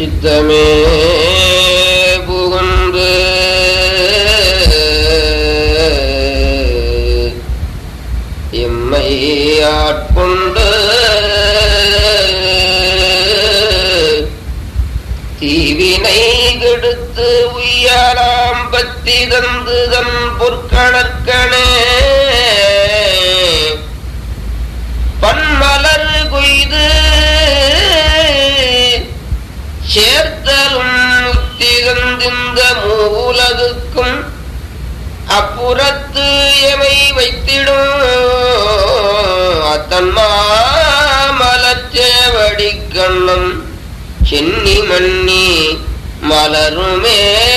சித்தமே புகுந்து எம்மை ஆட்கொண்டு தீவினை கெடுத்து உய்யாலாம் பத்தி தந்து தன் பொற்கணற்கணே பன்மலர் கொய்து சேர்த்தலும் முத்திகந்திந்த மூலகுக்கும் அப்புறத்து எமை வைத்திடும் அத்தன்மாமலச்சேவடி கண்ணம் சென்னி மன்னி மலருமே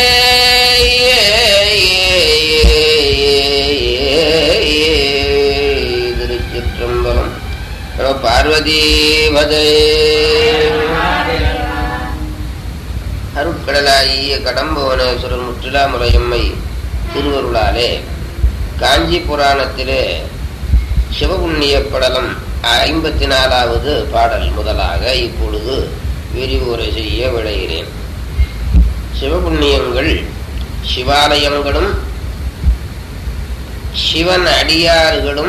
திருச்சிற்றம்பலம் பார்வதி வதே அருட்கடலாகிய கடம்பவனேஸ்வரன் முற்றிலாமுறையம்மை திருவருளாலே காஞ்சி புராணத்திலே சிவபுண்ணிய படலம் ஐம்பத்தி நாலாவது பாடல் முதலாக இப்பொழுது விரிவுரை செய்ய விளைகிறேன் சிவபுண்ணியங்கள் சிவாலயங்களும் சிவன் அடியார்களும்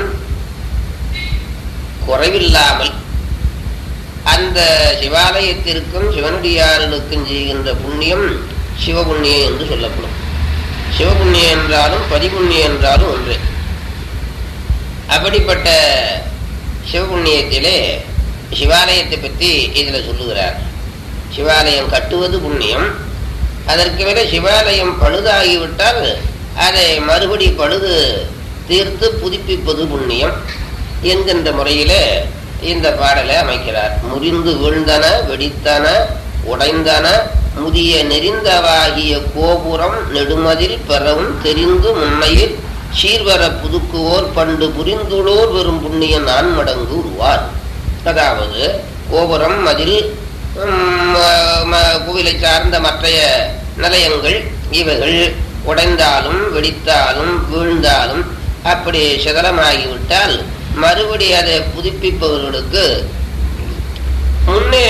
குறைவில்லாமல் அந்த சிவாலயத்திற்கும் சிவனடியார்களுக்கும் செய்கின்ற புண்ணியம் சிவபுண்ணியம் என்று சொல்லப்படும் சிவபுண்ணியம் என்றாலும் பதிபுண்ணியம் என்றாலும் ஒன்றே அப்படிப்பட்ட சிவபுண்ணியத்திலே சிவாலயத்தை பற்றி இதில் சொல்லுகிறார் சிவாலயம் கட்டுவது புண்ணியம் அதற்கு மேலே சிவாலயம் பழுதாகிவிட்டால் அதை மறுபடி பழுது தீர்த்து புதுப்பிப்பது புண்ணியம் என்கின்ற முறையிலே இந்த பாடலை அமைக்கிறார் முறிந்து வீழ்ந்தன வெடித்தன உடைந்தன முதிய நெறிந்தவாகிய கோபுரம் நெடுமதில் பெறவும் தெரிந்து முன்னையில் சீர்வர புதுக்குவோர் பண்டு புரிந்துளோர் வெறும் புண்ணிய நான் மடங்கு உருவார் அதாவது கோபுரம் மதில் கோவிலை சார்ந்த மற்றைய நிலையங்கள் இவைகள் உடைந்தாலும் வெடித்தாலும் வீழ்ந்தாலும் அப்படி சிதலமாகிவிட்டால் மறுபடி அதை புதுப்பிப்பவர்களுக்கு முன்னே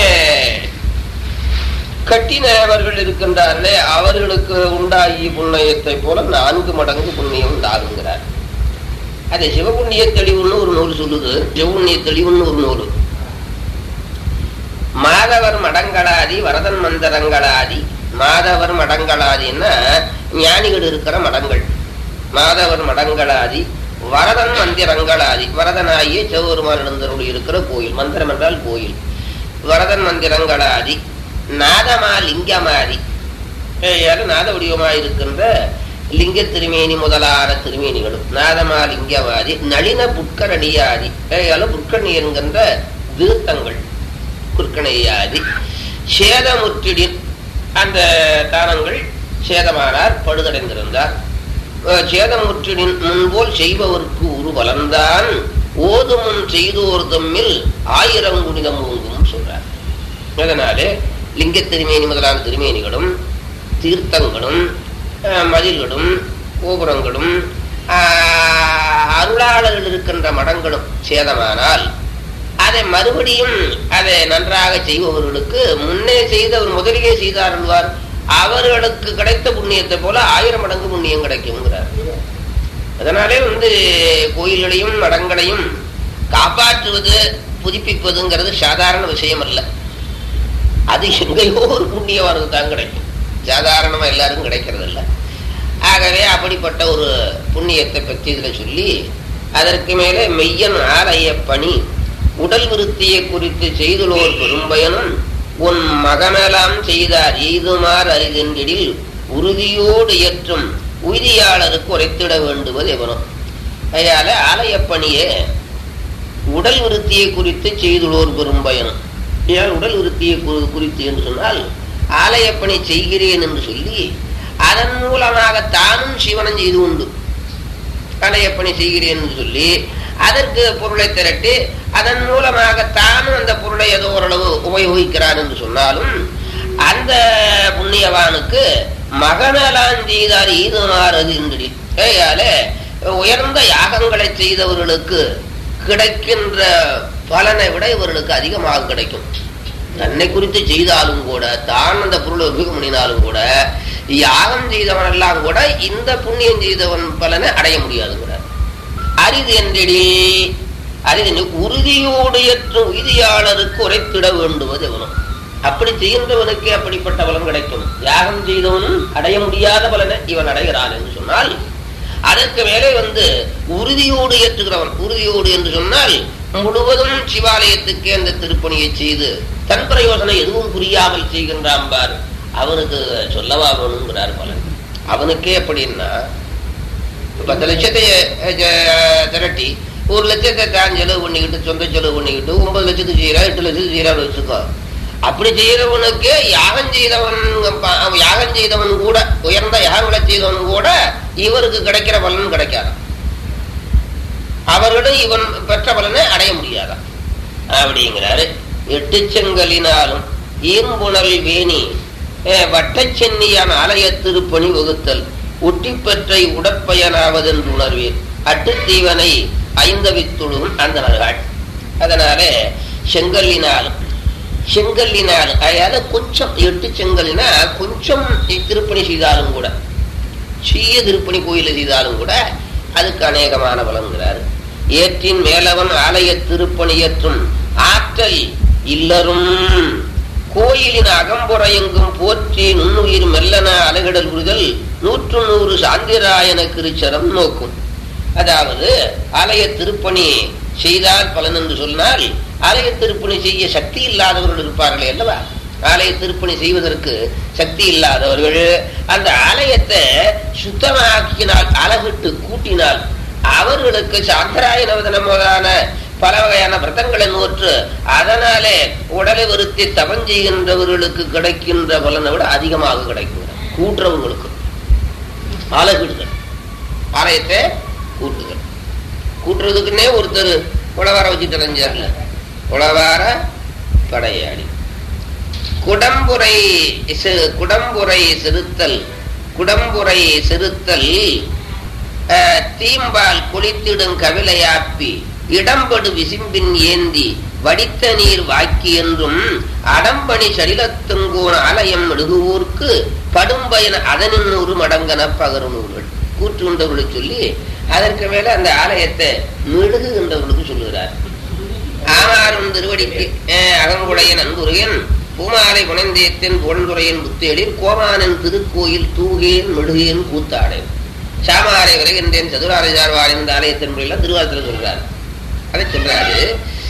கட்டினவர்கள் இருக்கின்றார்களே அவர்களுக்கு உண்டாகிய புண்ணியத்தை போல நான்கு மடங்கு புண்ணியம் உண்டாகுங்கிறார் அது சிவபுண்ணிய தெளிவுன்னு ஒரு நூல் சொல்லுது சிவபுண்ணிய தெளிவுன்னு ஒரு நூல் மாதவர் மடங்களாதி வரதன் மந்திரங்களாதி மாதவர் மடங்களாதின்னா ஞானிகள் இருக்கிற மடங்கள் மாதவர் மடங்களாதி வரதன் மந்திரங்களாதி வரதனாகிய சிவபெருமான் எழுந்தருள் இருக்கிற கோயில் மந்திரம் என்றால் கோயில் வரதன் மந்திரங்களாதி நாதமா லிங்கமாதி நாத வடிவமாயிருக்கின்ற லிங்க திருமேனி முதலான திருமேனிகளும் நாதமா லிங்கமாதி நளின புட்கரணியாதி புட்கரணி என்கின்ற தீர்த்தங்கள் புற்கணையாதி சேதமுற்றிடின் அந்த தானங்கள் சேதமானார் பழுதடைந்திருந்தார் சேதமுற்றிடின் முன்போல் செய்பவர்க்கு உரு வளர்ந்தான் ஓதுமுன் செய்தோர் தம்மில் ஆயிரம் குணிதம் ஓங்கும் சொல்றார் அதனாலே லிங்க திருமேனி முதலான திருமேனிகளும் தீர்த்தங்களும் மதில்களும் கோபுரங்களும் அருளாளர்கள் இருக்கின்ற மடங்களும் சேதமானால் அதை மறுபடியும் அதை நன்றாக செய்பவர்களுக்கு முன்னே செய்தவர் முதலிலே செய்தார் அவர்களுக்கு கிடைத்த புண்ணியத்தை போல ஆயிரம் மடங்கு புண்ணியம் கிடைக்குங்கிறார் அதனாலே வந்து கோயில்களையும் மடங்களையும் காப்பாற்றுவது புதுப்பிப்பதுங்கிறது சாதாரண விஷயம் அல்ல அது எங்கேயோ ஒரு புண்ணியவானுக்கு தான் கிடைக்கும் சாதாரணமா எல்லாருக்கும் கிடைக்கிறது இல்லை ஆகவே அப்படிப்பட்ட ஒரு புண்ணியத்தை பற்றி இதில் சொல்லி அதற்கு மேலே மெய்யன் ஆலய பணி உடல் விருத்தியை குறித்து செய்துள்ளோர் பெரும்பயனும் உன் மகனெல்லாம் செய்தார் எய்துமாறு அறிகின்றிடில் உறுதியோடு ஏற்றும் உறுதியாளருக்கு உரைத்திட வேண்டுவது எவனும் அதனால ஆலய பணியே உடல் விருத்தியை குறித்து செய்துள்ளோர் பெரும்பயனும் ஏன் உடல் விருத்தியை குறித்து என்று சொன்னால் ஆலய பணி செய்கிறேன் என்று சொல்லி அதன் மூலமாக தானும் சிவனம் செய்து உண்டு ஆலய பணி செய்கிறேன் என்று சொல்லி அதற்கு பொருளை திரட்டி அதன் மூலமாக தானும் அந்த பொருளை ஏதோ ஓரளவு உபயோகிக்கிறான் என்று சொன்னாலும் அந்த புண்ணியவானுக்கு மகனலான் செய்தார் ஈதுமாறது என்று உயர்ந்த யாகங்களை செய்தவர்களுக்கு கிடைக்கின்ற பலனை விட இவர்களுக்கு அதிகமாக கிடைக்கும் தன்னை குறித்து செய்தாலும் கூட தான் அந்த பொருளை உபயோகம் பண்ணினாலும் கூட யாகம் செய்தவன் எல்லாம் கூட இந்த புண்ணியம் செய்தவன் பலனை அடைய முடியாதுங்கிறார் அரிது என்றடி அரிது உறுதியோடு ஏற்ற உறுதியாளருக்கு உரைத்திட வேண்டுவது எவனும் அப்படி செய்கின்றவனுக்கே அப்படிப்பட்ட பலன் கிடைக்கும் யாகம் செய்தவனும் அடைய முடியாத பலனை இவன் அடைகிறான் என்று சொன்னால் அதற்கு மேலே வந்து உறுதியோடு ஏற்றுகிறவன் உறுதியோடு என்று சொன்னால் முழுவதும் சிவாலயத்துக்கே அந்த திருப்பணியை செய்து தன் பிரயோசனம் எதுவும் புரியாமல் செய்கின்றான் பார் அவனுக்கு சொல்லவா வேணுங்கிறார் பலன் அவனுக்கே அப்படின்னா பத்து லட்சத்தை திரட்டி ஒரு லட்சத்தை தான் செலவு பண்ணிக்கிட்டு சொந்த செலவு பண்ணிக்கிட்டு ஒன்பது லட்சத்துக்கு செய்யறா எட்டு லட்சத்துக்கு செய்யறான்னு வச்சுக்கோ அப்படி செய்யறவனுக்கு யாகம் செய்தவன் யாகம் செய்தவன் கூட உயர்ந்த யாகங்களை செய்தவன் கூட இவருக்கு கிடைக்கிற பலன் கிடைக்காது அவர்களும் இவன் பெற்ற பலனை அடைய முடியாதான் அப்படிங்கிறாரு எட்டு செங்கலினாலும் ஈம்புணல் வேணி வட்டச்சென்னியான ஆலய திருப்பணி வகுத்தல் உட்டிப்பற்றை உடற்பயனாவதென்று உணர்வேன் அட்டுத்தீவனை ஐந்தவித்துழும் அந்த நல்காள் அதனால செங்கல்லினாலும் செங்கல்லினால் அதால கொஞ்சம் எட்டு செங்கல்னா கொஞ்சம் திருப்பணி செய்தாலும் கூட சிறிய திருப்பணி கோயில செய்தாலும் கூட அதுக்கு அநேகமான பலன்கிறார் ஏற்றின் மேலவன் ஆலய திருப்பணியற்றும் ஆற்றல் இல்லரும் கோயிலின் அகம்புறையெங்கும் போற்றி நுண்ணுயிர் மெல்லன அலகிடல் புரிதல் நூற்று நூறு சாந்திராயன கிருச்சரம் நோக்கும் அதாவது ஆலய திருப்பணி செய்தால் பலன் என்று சொன்னால் ஆலய திருப்பணி செய்ய சக்தி இல்லாதவர்கள் இருப்பார்களே அல்லவா ஆலய திருப்பணி செய்வதற்கு சக்தி இல்லாதவர்கள் அந்த ஆலயத்தை சுத்தமாக்கினால் அழகிட்டு கூட்டினால் அவர்களுக்கு சாந்தராயன முதலான பல வகையான விரதங்களை நோற்று அதனாலே உடலை வருத்தி தவம் செய்கின்றவர்களுக்கு கிடைக்கின்ற பலனை விட அதிகமாக கிடைக்கும் கூட்டுறவங்களுக்கு அழகிடுதல் ஆலயத்தை கூட்டுதல் கூட்டுறதுக்குன்னே ஒருத்தர் உழவார வச்சுட்டு அலைஞ்சார்ல உழவார படையாளி குடம்புரை குடம்புரை செலுத்தல் குடம்புரை செலுத்தல் தீம்பால் குளித்திடும் கவிலையாப்பி இடம்படு விசிம்பின் ஏந்தி வடித்த நீர் வாக்கி என்றும் அடம்பணி சடிலத்துங்கோன் ஆலயம் மெழுகுவோர்க்கு படும்பயன் அதனின் ஒரு மடங்கன பகருநூல்கள் கூற்றுகின்றவர்களை சொல்லி அதற்கு மேல அந்த ஆலயத்தை மெழுகுகின்றவர்களுக்கு சொல்லுகிறார் ஆமாறும் திருவடிக்கு அகங்குடைய நண்புரையன் பூமாலை புனைந்தேத்தின் புகழ்ந்துரையன் புத்தேடில் கோமானன் திருக்கோயில் தூகேன் மெழுகேன் கூத்தாடேன் சாமாரை விரைகின்றேன் சதுராரை சார்வாள் இந்த ஆலயத்தின் முறையில் திருவாரத்தில் சொல்றார் அதை சொல்றாரு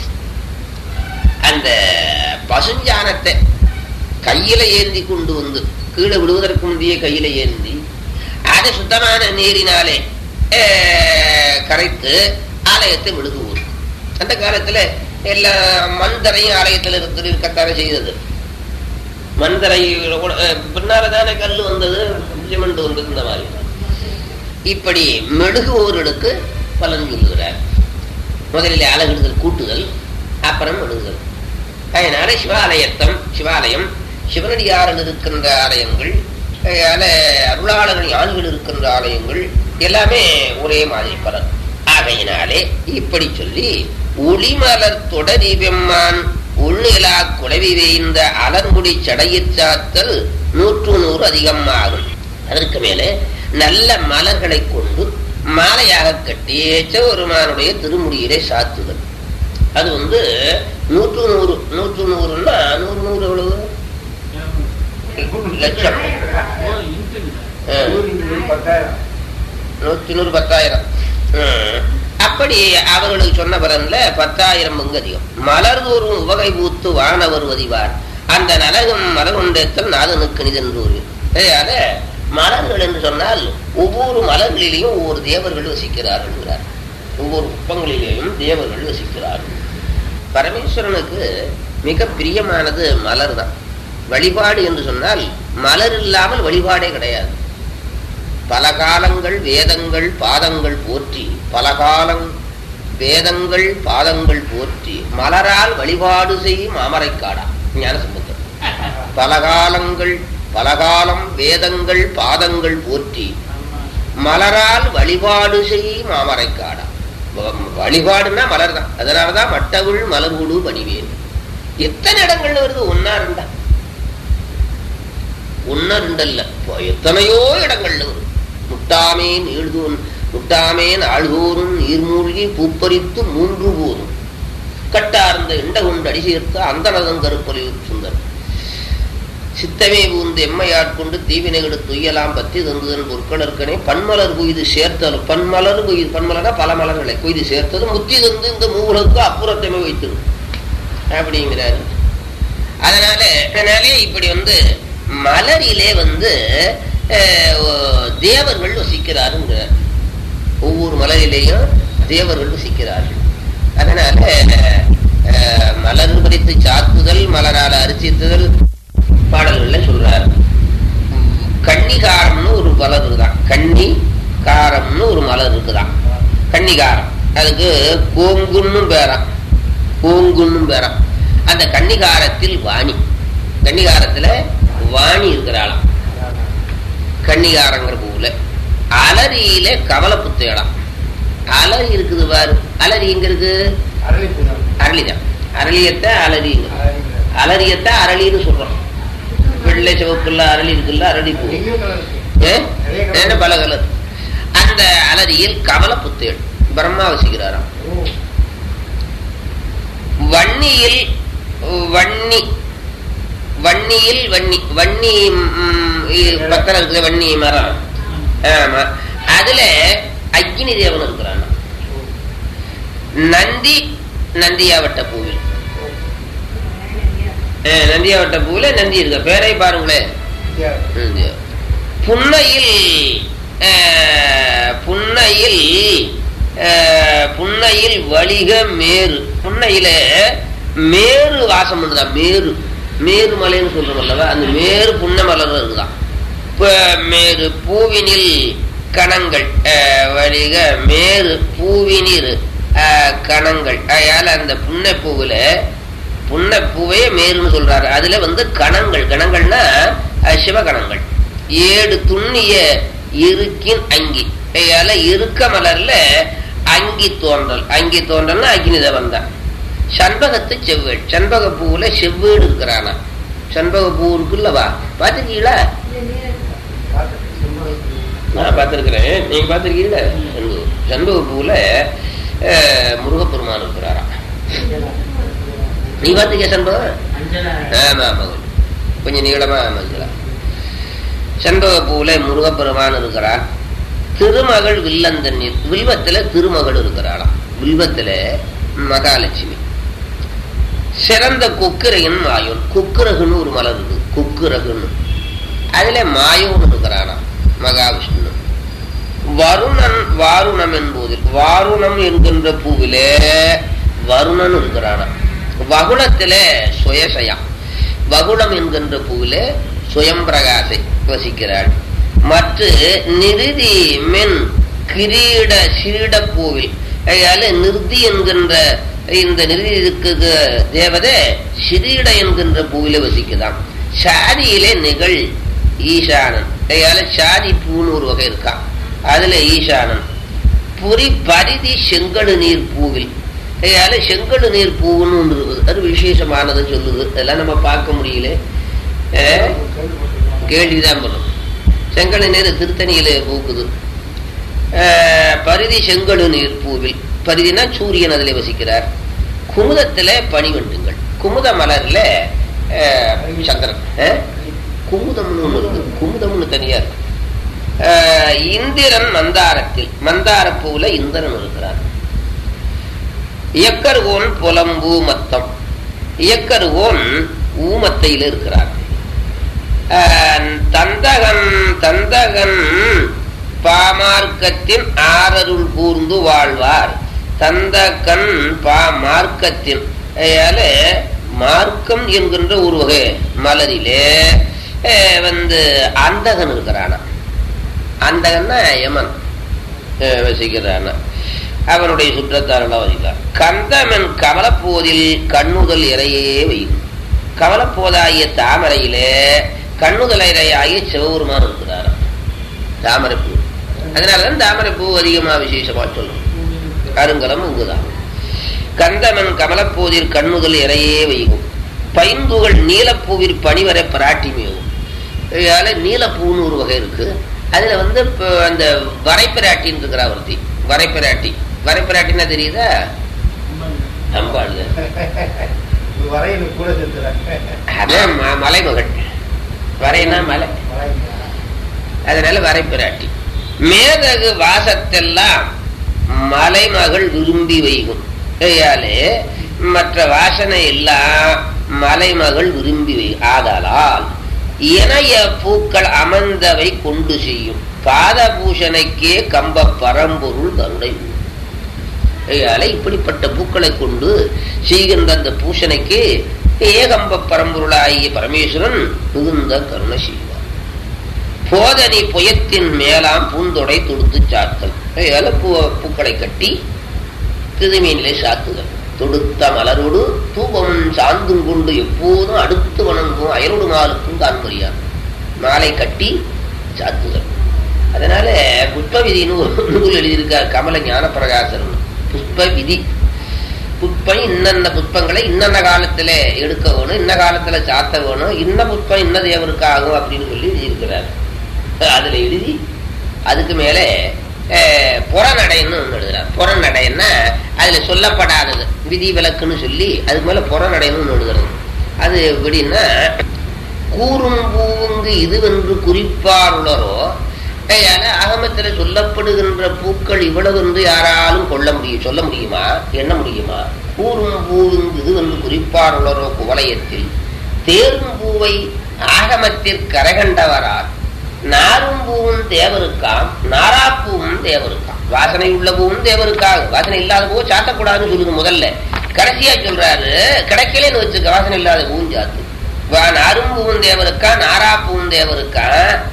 அந்த பசுஞ்சானத்தை கையில ஏந்தி கொண்டு வந்து கீழே விடுவதற்கு முந்தைய கையில ஏந்தி அதை சுத்தமான நீரினாலே கரைத்து ஆலயத்தை விழுகுவோம் அந்த காலத்துல எல்லா மந்தரையும் ஆலயத்தில் இருந்து இருக்கத்தானே செய்தது மந்தரை பின்னாலதானே கல் வந்தது சிமெண்ட் வந்தது இந்த மாதிரி இப்படி மெழுகுவோர்களுக்கு பலன் சொல்லுகிறார் முதலில் அழகிடுதல் கூட்டுதல் அப்புறம் மெழுகுதல் அதனால சிவாலயத்தம் சிவாலயம் சிவனடியாரன் இருக்கின்ற ஆலயங்கள் அருளாளர்கள் யான்கள் இருக்கின்ற ஆலயங்கள் எல்லாமே ஒரே மாதிரி பலன் ஆகையினாலே இப்படி சொல்லி ஒளிமலர் தொடரி வெம்மான் உள்நிலா குடவி வேய்ந்த அலர்முடி சடையிற்றாத்தல் நூற்று நூறு அதிகம் ஆகும் அதற்கு மேலே நல்ல மலர்களை கொண்டு மாலையாக கட்டி சிவபெருமானுடைய திருமுடியிலே சாத்துதல் அது வந்து நூற்று நூறு நூற்று நூறுன்னா நூறு நூறு எவ்வளவு லட்சம் நூத்தி நூறு பத்தாயிரம் அப்படி அவர்களுக்கு சொன்ன பலன்ல பத்தாயிரம் பங்கு அதிகம் மலர்தோறும் உவகை பூத்து வானவர் வதிவார் அந்த நலகம் மலர்கொண்டேத்தல் நாதனுக்கு நிதன்றூர் அதனால மலர்கள் என்று சொன்னால் ஒவ்வொரு மலர்களிலேயும் ஒவ்வொரு தேவர்கள் வசிக்கிறார்கள் ஒவ்வொரு குப்பங்களிலேயும் தேவர்கள் வசிக்கிறார்கள் பரமேஸ்வரனுக்கு மிக பிரியமானது மலர் தான் வழிபாடு என்று சொன்னால் மலர் இல்லாமல் வழிபாடே கிடையாது பல காலங்கள் வேதங்கள் பாதங்கள் போற்றி பல காலம் வேதங்கள் பாதங்கள் போற்றி மலரால் வழிபாடு செய்யும் மாமரைக்காடா ஞான சம்பந்தம் பல காலங்கள் பலகாலம் வேதங்கள் பாதங்கள் போற்றி மலரால் வழிபாடு செய்யும் மாமரைக்காடா வழிபாடுன்னா மலர் தான் அதனாலதான் மட்டவுள் மலர்குடு பணிவேன் எத்தனை இடங்கள்ல வருது ஒன்னா ரெண்டா ஒன்னா ரெண்டல்ல இப்போ எத்தனையோ இடங்கள்ல வரும் முட்டாமேன் எழுதோன் முட்டாமேன் ஆழ்தோறும் நீர்மூழ்கி பூப்பறித்து மூன்று போதும் கட்டார்ந்த இண்ட கொண்டு அடி சேர்த்த அந்தனதம் கருப்பொலியூர் சுந்தரம் சித்தமே பூந்து எம்மையாட்கொண்டு தீவினைகளை துய்யலாம் பத்தி தந்துதன் பொற்களற்கனே பன்மலர் குய்து சேர்த்தலும் பன்மலர் குய்து பன்மலர்னா பல மலர்களை குய்து சேர்த்தது முத்தி தந்து இந்த மூலருக்கு அப்புறத்தமே வைத்திடும் அப்படிங்கிறாரு அதனால அதனாலே இப்படி வந்து மலரிலே வந்து அஹ், தேவர்கள் வசிக்கிறாருங்கிறார் ஒவ்வொரு மலரிலேயும் தேவர்கள் வசிக்கிறார்கள் அதனால அஹ், மலர் பறித்து சாத்துதல் மலரால அரிசித்துதல் பாடல்கள்ல சொல்றார் கன்னிகாரம்னு ஒரு மலர் இருக்குதான் கன்னி காரம்னு ஒரு மலர் இருக்குதான் கன்னிகாரம் அதுக்கு கோங்குன்னு பேராம் கோங்குன்னு பேராம் அந்த கன்னிகாரத்தில் வாணி கன்னிகாரத்துல வாணி இருக்கிறாளாம் கன்னிகாரங்கிற பூவுல அலரியில கவலை புத்தையலாம் அலரி இருக்குது பாரு அலரி எங்க இருக்கு அரளிதான் அரளியத்தை அலரிங்க அலரியத்தை அரளின்னு சொல்றோம் வெள்ளை சிவப்புள்ள அரளி இருக்குல்ல அரளி பூ ஏ? என்ன பல கலர் அந்த அலரியில் கமல புத்தேள் பிரம்மா வசிக்கிறாராம் வன்னியில் வன்னி வன்னியில் வன்னி வன்னி ம், இ- பக்கத்துல இருக்கிற வன்னி மரம் ஆமா அதுல அக்னி தேவன் இருக்கிறான் நந்தி நந்தியாவட்ட பூவில் ஆ, நந்தியாவட்ட பூவில நந்தி இருக்க பேரை பாருங்களேன் நந்தியா. புன்னையில் ஆ, புன்னையில் ஆ, புன்னையில் வலிக மேரு புன்னையில மேரு வாசம் பண்ணுதா மேரு மேரு மலைன்னு சொல்றோம் அல்லவா அந்த மேரு புன்னை மலர் இருக்குதான் இப்ப மேரு பூவினில் கணங்கள் ஆ, வலிக மேரு பூவினில் ஆ, கணங்கள் அதனால அந்த புன்னை பூவுல புன்னை பூவே மேருன்னு சொல்றாரு அதுல வந்து கணங்கள் கணங்கள்னா அஹ், சிவகணங்கள் ஏழு துண்ணிய இருக்கின் அங்கி அதனால இருக்க மலர்ல அங்கி தோன்றல் அங்கி தோன்றல்னா அக்னிதவன் தான் சண்பகத்து செவ்வேள் சண்பக பூவுல செவ்வேடு இருக்கிறானா சண்பக பூ இருக்குல்லவா பாத்துருக்கீங்களா நான் பார்த்திருக்கிறேன் நீங்க பார்த்திருக்கீங்களா சண்பக சண்பக பூவுல அஹ், முருகப்பெருமான் இருக்கிறாராம் நீ பார்த்திருக்கிய சண்பகம் ஆமா ஆமா கொஞ்சம் நீளமா மஞ்சளா செண்பக பூவுல முருகப்பெருமான் இருக்கிறார் திருமகள் வில்லந்தண்ணீர் வில்வத்துல திருமகள் இருக்கிறாளாம் வில்வத்துல மகாலட்சுமி சிறந்த கொக்கிரையின் மாயோன் கொக்குரகுன்னு ஒரு மலர் இருக்கு கொக்குரகுன்னு அதுல மாயோன் இருக்கிறானாம் மகாவிஷ்ணு வருணன் வாருணம் என்பதில் வாருணம் என்கின்ற பூவிலே வருணன் இருக்கிறானாம் வகுளத்தில சுயசயா வகுளம் என்கின்ற பூவிலே சுயம் பிரகாசை வசிக்கிறாள் மற்ற நிருதி மென் கிரீட சீட பூவில் அதனால நிருதி என்கின்ற இந்த நிருதிக்கு தேவதை சிரீட என்கின்ற பூவிலே வசிக்குதாம் சாதியிலே நிகழ் ஈசானன் அதனால சாதி பூன்னு ஒரு வகை இருக்கான் அதுல ஈசானன் புரி பரிதி செங்கடு நீர் பூவில் அதனால செங்கடு நீர் பூவுன்னு ஒன்று இருக்குது அது விசேஷமானது சொல்லுது அதெல்லாம் நம்ம பார்க்க முடியல அஹ், கேள்விதான் பண்ணும் செங்கடு நீர் திருத்தணியில பூக்குது அஹ், பரிதி செங்கடு நீர் பூவில் பரிதினா சூரியன் அதில் வசிக்கிறார் குமுதத்துல பனிவண்டுங்கள் குமுத மலர்ல அஹ், சந்திரன் அஹ், குமுதம்னு ஒண்ணு இருக்கு குமுதம்னு தனியா இருக்கு அஹ், இந்திரன் மந்தாரத்தில் மந்தார பூவுல இந்திரன் இருக்கிறார் இயக்கருகோன் புலம்பு மத்தம் இயக்கருகோன் ஊமத்தையில் இருக்கிறார் ஆஹ் தந்தகன் தந்தகன் பாமார்க்கத்தின் ஆரருள் கூர்ந்து வாழ்வார் தந்தகன் பா மார்க்கத்தின் அதனால மார்க்கம் என்கின்ற ஒரு வகை மலரிலே ஆஹ் வந்து அந்தகன் இருக்கிறானா அந்தகன்னா யமன் ஆஹ் வசிக்கிறானா அவனுடைய சுற்றத்தாரெல்லாம் வசிக்கிறான் கந்தமன் கமலப்போதில் கண்ணுதல் இறையே வைக்கும் கமலப்போதாகிய தாமரையிலே கண்ணுதல் இறையாகிய சிவபெருமான் இருக்கிறார் தாமரைப்பூ அதனாலதான் தாமரைப்பூ அதிகமா விசேஷமா சொல்லும் கருங்கலம் இங்குதான் கந்தமன் கமலப்போதில் கண்ணுதல் இறையே வைகும் பைந்துகள் நீலப்பூவில் பனிவரை பிராட்டி மேவும் அதனால நீலப்பூன்னு ஒரு வகை இருக்கு அதுல வந்து இப்போ அந்த வரைப்பிராட்டின்னு இருக்கிறா ஒருத்தி வரைப்பிராட்டி வரைப்பிராட்டின்னா தெரியுதா அம்பாள் வரையனு கூட செலுத்துறேன் அதான் ம- மலைமகள் வரைனா மலை அதனால வரைப்பிராட்டி மேதகு வாசத்தெல்லாம் மலைமகள் விரும்பி வைகும் கையாலே மற்ற வாசனை எல்லாம் மலைமகள் விரும்பி வை ஆதலால் இணைய பூக்கள் அமர்ந்தவை கொண்டு செய்யும் பாத பூஷணைக்கே கம்ப பரம்பொருள் கருணை உண்டு. கையால இப்படிப்பட்ட பூக்களை கொண்டு செய்கின்ற அந்த பூஷணைக்கு ஏகம்ப பரம்பொருளாகிய பரமேஸ்வரன் மிகுந்த கருணை செய்வார் போதனி புயத்தின் மேலாம் பூந்தொடை தொடுத்து சாத்தல் கையால பூ பூக்களை கட்டி திருமீனிலே சாத்துதல் தொடுத்த மலரோடு தூபம் சாந்தும் கொண்டு எப்போதும் அடுத்து வணங்கும் அயலோடு மாலுக்கும் காண்பறியார் மாலை கட்டி சாத்துதல் அதனால புஷ்ப விதின்னு ஒரு நூல் எழுதியிருக்கார் கமல ஞான பிரகாசன் புஷ்ப விதி புஷ்பம் இன்னென்ன புஷ்பங்களை இன்னென்ன காலத்துல எடுக்க வேணும் இன்ன காலத்துல சாத்த வேணும் இன்ன புஷ்பம் இன்ன தேவருக்கு ஆகும் அப்படின்னு சொல்லி எழுதியிருக்கிறார் அதுல எழுதி அதுக்கு மேலே அஹ், புறநடைன்னு ஒன்று எழுதுறார் புறநடைன்னா அதுல சொல்லப்படாதது விதி விலக்குன்னு சொல்லி அதுக்கு மேல புறநடைன்னு ஒன்று எழுதுறது அது எப்படின்னா கூறும் பூவுங்கு இதுவென்று குறிப்பாருளரோ கையால அகமத்துல சொல்லப்படுகின்ற பூக்கள் இவ்வளவு என்று யாராலும் கொள்ள முடியும் சொல்ல முடியுமா எண்ண முடியுமா கூறும் பூவுங்கு இதுவென்று குறிப்பாருளரோ குவலயத்தில் தேரும் பூவை ஆகமத்தில் கரகண்டவரால் நாரும் பூவும் தேவருக்காம் நாராப்பூவும் தேவருக்காம் வாசனை உள்ள பூவும் தேவருக்காக வாசனை இல்லாத பூவை சாத்தக்கூடாதுன்னு சொல்லுது முதல்ல கடைசியா சொல்றாரு கிடைக்கலன்னு வச்சுக்க வாசனை இல்லாத பூவும் சாத்து வா நாரும் பூவும் தேவருக்கா நாராப்பூவும் தேவருக்கா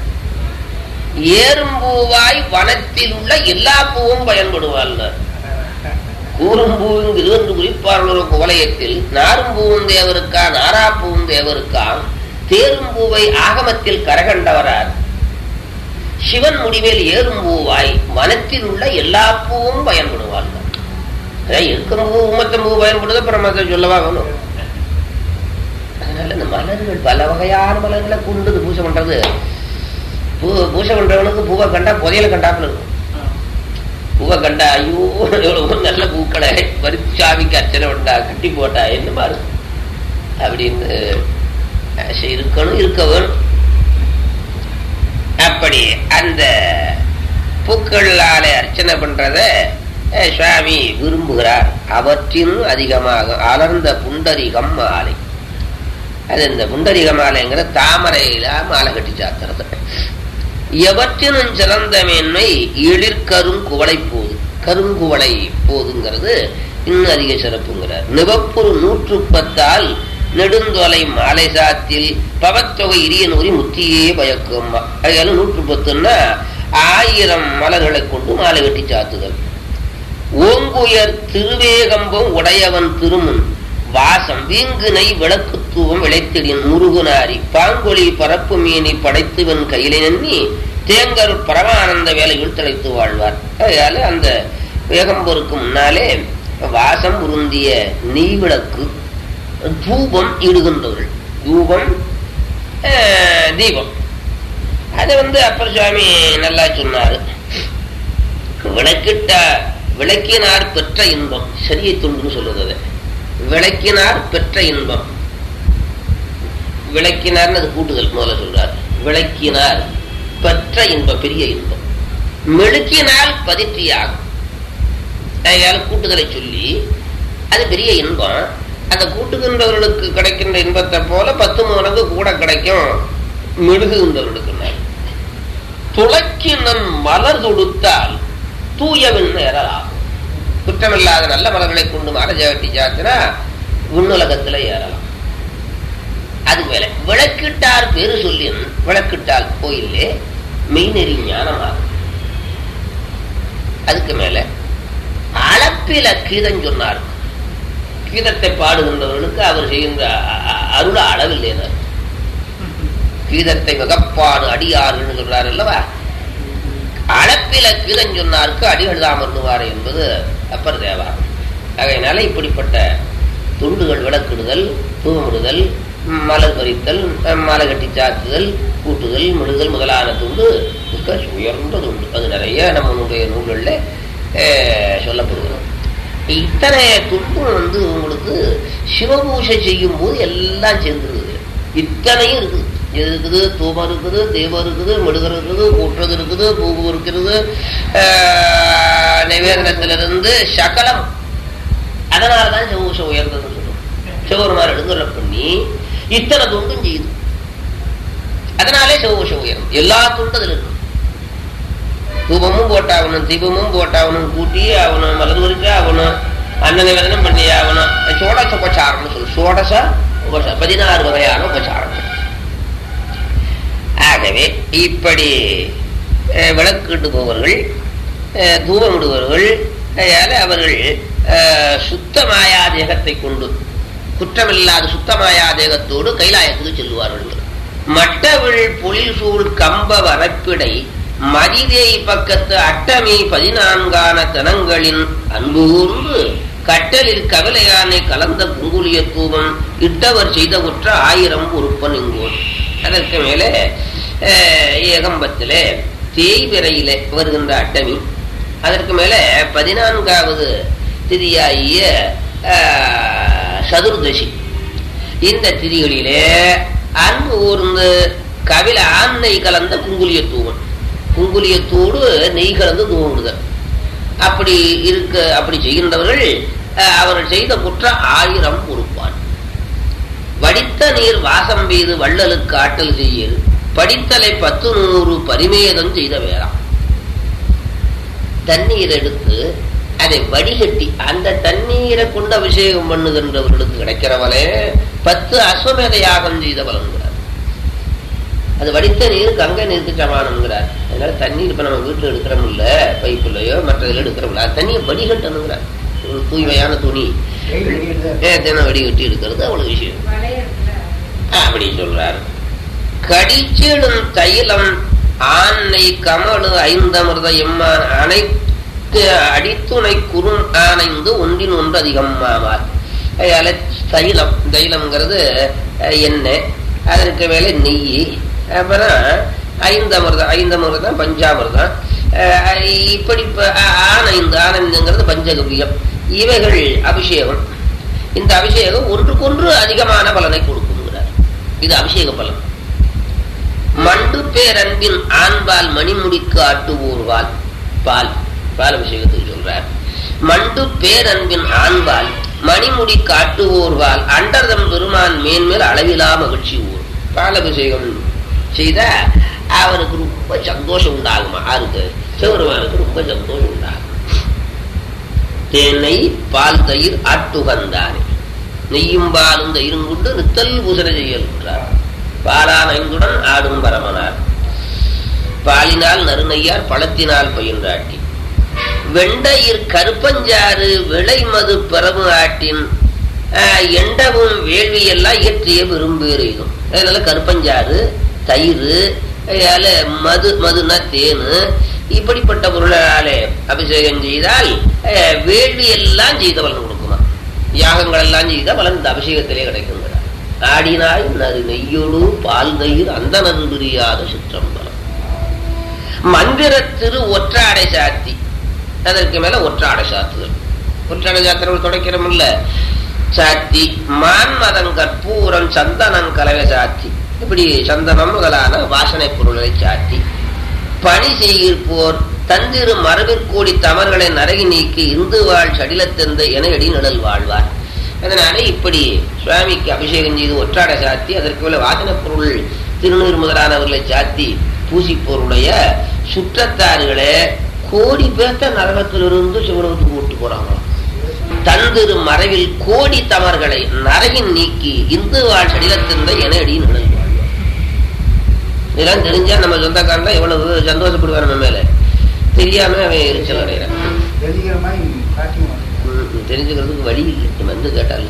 ஏறும்பூவாய் வனத்தில் உள்ள எல்லா பூவும் பயன்படுவாள் கூறும்பூவும் இருவன்று குறிப்பாளர் குவலயத்தில் நாரும்பூவும் தேவருக்கா நாராப்பூவும் தேவருக்கா தேரும்பூவை ஆகமத்தில் கரகண்டவரார் சிவன் முடிவில் ஏறும்பூவாய் வனத்தில் உள்ள எல்லா பூவும் பயன்படுவார்கள் அதான் இருக்கும் பூ உமத்தம் பூ பயன்படுது அப்புறம் மத்த சொல்லவா வேணும் அதனால இந்த மலர்கள் பல வகையான மலர்களை கொண்டு பூஜை பண்றது பூ பூஜை பண்றவனுக்கு பூவை கண்டா புதையல கண்டாப்புல இருக்கும் பூவை கண்டா ஐயோ எவ்வளவு நல்ல பூக்களை பரிசாமிக்கு அர்ச்சனை பண்ணா கட்டி போட்டா என்ன பாரு அப்படின்னு ஆசை இருக்கணும் இருக்க வேணும் அப்படி அந்த பூக்களாலே அர்ச்சனை பண்றத அஹ், சுவாமி விரும்புகிறார் அவற்றினும் அதிகமாக அலர்ந்த புண்டரிகம் மாலை அது இந்த புண்டரிக மாலைங்கிற தாமரையில மாலை கட்டி சாத்துறது எவற்றினும் சிறந்த மேன்மை எழிற்கரும் குவளை போது கருங்குவளை போதுங்கிறது இன்னும் அதிக சிறப்புங்கிறார் நிவப்புறு நூற்று பத்தால் நெடுந்தொலை மாலை சாத்தில் பவத்தொகை இரிய நூறி முத்தியே பயக்கும் அதனால நூற்று பத்துன்னா ஆயிரம் மலர்களை கொண்டு மாலை கட்டி சாத்துதல் ஓங்குயர் திருவேகம்பம் உடையவன் திருமுன் வாசம் வீங்குனை விளக்குத்துவம் விளைத்திடின் முருகுனாரி பாங்கொலி பரப்பு மீனி படைத்துவன் கையிலே நன்னி தேங்கர் பரமானந்த வேலைகள் திளைத்து வாழ்வார் அதனால அந்த வேகம்பருக்கு முன்னாலே வாசம் உருந்திய நெய்விளக்கு தூபம் இடுகின்றவர்கள் தூபம் அஹ், தீபம் அதை வந்து அப்பர் சுவாமி நல்லா சொன்னாரு விளக்கிட்ட விளக்கினார் பெற்ற இன்பம் சரிய துண்டுன்னு சொல்லுது அதை விளக்கினார் பெற்ற இன்பம் விளக்கினார்னு அது கூட்டுதல் முதல்ல சொல்றார் விளக்கினார் பெற்ற இன்பம் பெரிய இன்பம் மெழுக்கினால் பதிற்றியாகும் அதனால கூட்டுதலை சொல்லி அது பெரிய இன்பம் அந்த கூட்டுகின்றவர்களுக்கு கிடைக்கின்ற இன்பத்தை போல பத்து மடங்கு கூட கிடைக்கும் மெழுகுகின்றவர்களுக்கு துளக்கினன் மலர் தொடுத்தால் தூயவின் ஏறலாம் குற்றமில்லாத நல்ல மலர்களை கொண்டு மரஜாட்டி சாத்தினா விண்ணுலகத்துல ஏறலாம் அதுக்கு மேல விளக்கிட்டார் பேரு சொல்லின் விளக்கிட்டால் கோயிலே மெய்நெறி ஞானமாகும் அதுக்கு மேல அளப்பில கீதம் சொன்னார் கீதத்தை பாடுகின்றவர்களுக்கு அவர் செய்கின்ற அ- அ- அருள அளவில்லைனார் கீதத்தை மிகப்பாடு அடியார்கள் சொல்றார் அல்லவா அளப்பில கீதம் சொன்னார்க்கு அடிகள் தாம் வருவார் என்பது அப்பர் தேவாரம் ஆகையினால இப்படிப்பட்ட துண்டுகள் விளக்கிடுதல் தூவமிடுதல் மலர் பறித்தல் மாலை கட்டி சாத்துதல் கூட்டுதல் மிடுதல் முதலான துண்டு மிக உயர்ந்தது உண்டு அது நிறைய நம்மளுடைய நூல்களில் அஹ், சொல்லப்படுகிறது இத்தனை துன்பம் வந்து உங்களுக்கு சிவபூஷை செய்யும் போது எல்லாம் சேர்ந்துருக்குது இத்தனையும் இருக்குது இது இருக்குது தூபம் இருக்குது தீபம் இருக்குது மெழுகர் இருக்குது கூட்டுறது இருக்குது பூவு இருக்கிறது ஆஹ், நிவேதனத்திலிருந்து சகலம் அதனால தான் சிவபூஷை உயர்ந்ததுன்னு சொல்லுவோம் சிவபெருமான் எடுங்கல பண்ணி இத்தனை துண்டும் செய்யுது அதனாலே சிவபூஷை உயரும் எல்லா துண்டதில் இருக்கும் தூபமும் போட்டாகணும் தீபமும் போட்டாகணும் கூட்டி ஆகணும் மலர் குறிச்சு ஆகணும் அன்ன நிவேதனம் பண்ணி ஆகணும் சோடச உபச்சாரம்னு சொல்லு சோடச உபச பதினாறு வகையான உபச்சாரம் ஆகவே இப்படி அஹ், விளக்கிட்டு போவர்கள் அஹ், தூபமிடுபவர்கள் அதனால அவர்கள் அஹ், சுத்தமாயா தேகத்தை கொண்டு குற்றமில்லாத சுத்தமாயா தேகத்தோடு கைலாயத்துக்கு செல்லுவார்கள் மட்டவிழ் பொழில் சூழ் கம்ப வரப்பிடை மதிதேய் பக்கத்து அட்டமி பதினான்கான தனங்களின் அன்பு கூர்ந்து கட்டலில் கவலையானை கலந்த குங்குலிய தூபம் இட்டவர் செய்த குற்ற ஆயிரம் உறுப்பன் இங்கோர் அதற்கு மேலே அஹ், ஏகம்பத்திலே தேய்பிறையிலே வருகின்ற அட்டமி அதற்கு மேலே பதினான்காவது திதியாகிய அஹ், சதுர்தசி இந்த திதிகளிலே அன்பு ஊர்ந்து கவில ஆண் நெய் கலந்த குங்குலிய தூவன் குங்குலியத்தோடு நெய் கலந்து தூவுடுதல் அப்படி இருக்க அப்படி செய்கின்றவர்கள் அஹ், அவர்கள் செய்த குற்றம் ஆயிரம் பொறுப்பான் வடித்த நீர் வாசம் பெய்து வள்ளலுக்கு ஆட்டல் செய்யல் படித்தலை பத்து நூறு பரிமேதம் செய்த வேளாம் தண்ணீர் எடுத்து அதை வடிகட்டி அந்த தண்ணீரை கொண்டு அபிஷேகம் பண்ணுகின்றவர்களுக்கு கிடைக்கிறவளே பத்து அஸ்வமேத யாகம் செய்த பலன்கிறார் அது வடித்த நீர் கங்கை நீருக்கு சமானம்ங்கிறார் அதனால தண்ணீர் இப்ப நம்ம வீட்டுல எடுக்கிறோம்ல பைப்புலையோ மற்றதில் எடுக்கிறோம்ல அந்த தண்ணியை வடிகட்டணுங்கிறார் ஒரு தூய்மையான துணி கையில் வெளியிடுதா? ஏ, தினம் வடிகட்டி எடுக்கிறது அவ்வளவு விஷயம் அப்படி சொல்றார் கடிச்சிடும் தைலம் ஆனை கமலு ஐந்தமிர்த எம்மான் அனைத்து அடித்துணை குறும் ஆனைந்து ஒன்றின் ஒன்று அதிகம் ஆவார் அதனால தைலம் தைலம்ங்கிறது அஹ், எண்ணெய் அதற்கு மேலே நெய் அப்புறம் ஐந்தமிர்தம் ஐந்தமிர்தம் பஞ்சாமிர்தம் அஹ், இப்படி இப்ப ஆ- ஆனைந்து ஆனந்துங்கிறது பஞ்சகவியம் இவைகள் அபிஷேகம் இந்த அபிஷேகம் ஒன்றுக்கொன்று அதிகமான பலனை கொடுக்குங்கிறார் இது அபிஷேக பலன் மண்டு பேரன்பின் ஆண்பால் மணிமுடிக்கு ஆட்டுவோர்வால் பால் பால் அபிஷேகத்துக்கு சொல்றார் மண்டு பேரன்பின் ஆண்பால் மணிமுடி காட்டுவோர்வால் அண்டர்தம் பெருமான் மேன்மேல் அளவிலா மகிழ்ச்சி ஊர் பால் அபிஷேகம் செய்தா அவருக்கு ரொம்ப சந்தோஷம் உண்டாகுமா யாருக்கு சிவருமானுக்கு ரொம்ப சந்தோஷம் உண்டாகும் தேனை பால் தயிர் ஆட்டுகந்தானே நெய்யும் பாலும் தயிரும் கொண்டு நித்தல் பூசனை செய்யல்கிறார் பாலான் ஐந்துடன் ஆடும் பரமனார் பாலினால் நறுநெய்யார் பழத்தினால் பயின்றாட்டி வெண்டையிர் கருப்பஞ்சாறு விளை மது பரவு ஆட்டின் ஆஹ், எண்டவும் வேள்வி எல்லாம் இயற்றிய பெரும்பேறு இதும் அதனால கருப்பஞ்சாறு தயிர் அதனால மது மதுனா தேனு இப்படிப்பட்ட பொருளாலே அபிஷேகம் செய்தால் ஆஹ், வேள்வி எல்லாம் செய்த பலன் கொடுக்குமா யாகங்கள் எல்லாம் செய்த பலன் இந்த அபிஷேகத்திலே கிடைக்குங்கிறார் ஆடினாய் நறு நெய்யோடு பால் தயிர் அந்த நன்றியாத சிற்றம்பலம் மந்திர திரு ஒற்றாடை சாத்தி அதற்கு மேல ஒற்றாடை சாத்துதல் ஒற்றாடை சாத்திரம் தொடக்கிறோம் இல்ல சாத்தி மான்மதம் கற்பூரம் சந்தனம் கலவை சாத்தி இப்படி சந்தனம் முதலான வாசனை பொருள்களை சாத்தி பணி செய்கிற்போர் தந்திரு மரபிற்கூடி தமர்களை நரகி நீக்கி இந்து வாழ் சடிலத்தெந்த என எடி நிழல் வாழ்வார் அதனால இப்படி சுவாமிக்கு அபிஷேகம் செய்து ஒற்றாடை சாத்தி அதற்கு மேல வாசனை பொருள் திருநீர் முதலானவர்களை சாத்தி பூசிப்போருடைய சுற்றத்தாறுகளை கோடி பேர்த்த நரகத்திலிருந்து சிவலோகத்துக்கு கூட்டு போறாங்க தந்திரு மறைவில் கோடி தமர்களை நரகின் நீக்கி இந்து வாழ் சடிலத்திருந்த என அடி நிழல் வாழ்வார் இதெல்லாம் தெரிஞ்சா நம்ம சொந்தக்காரன் எவ்வளவு சந்தோஷப்படுவார் நம்ம மேல தெரியாம அவன் எரிச்சல் அடைகிறான் தெரிஞ்சுக்கிற மாதிரி காட்டியும் ம், தெரிஞ்சுக்கிறதுக்கு வழி இல்லை நீ வந்து கேட்டால்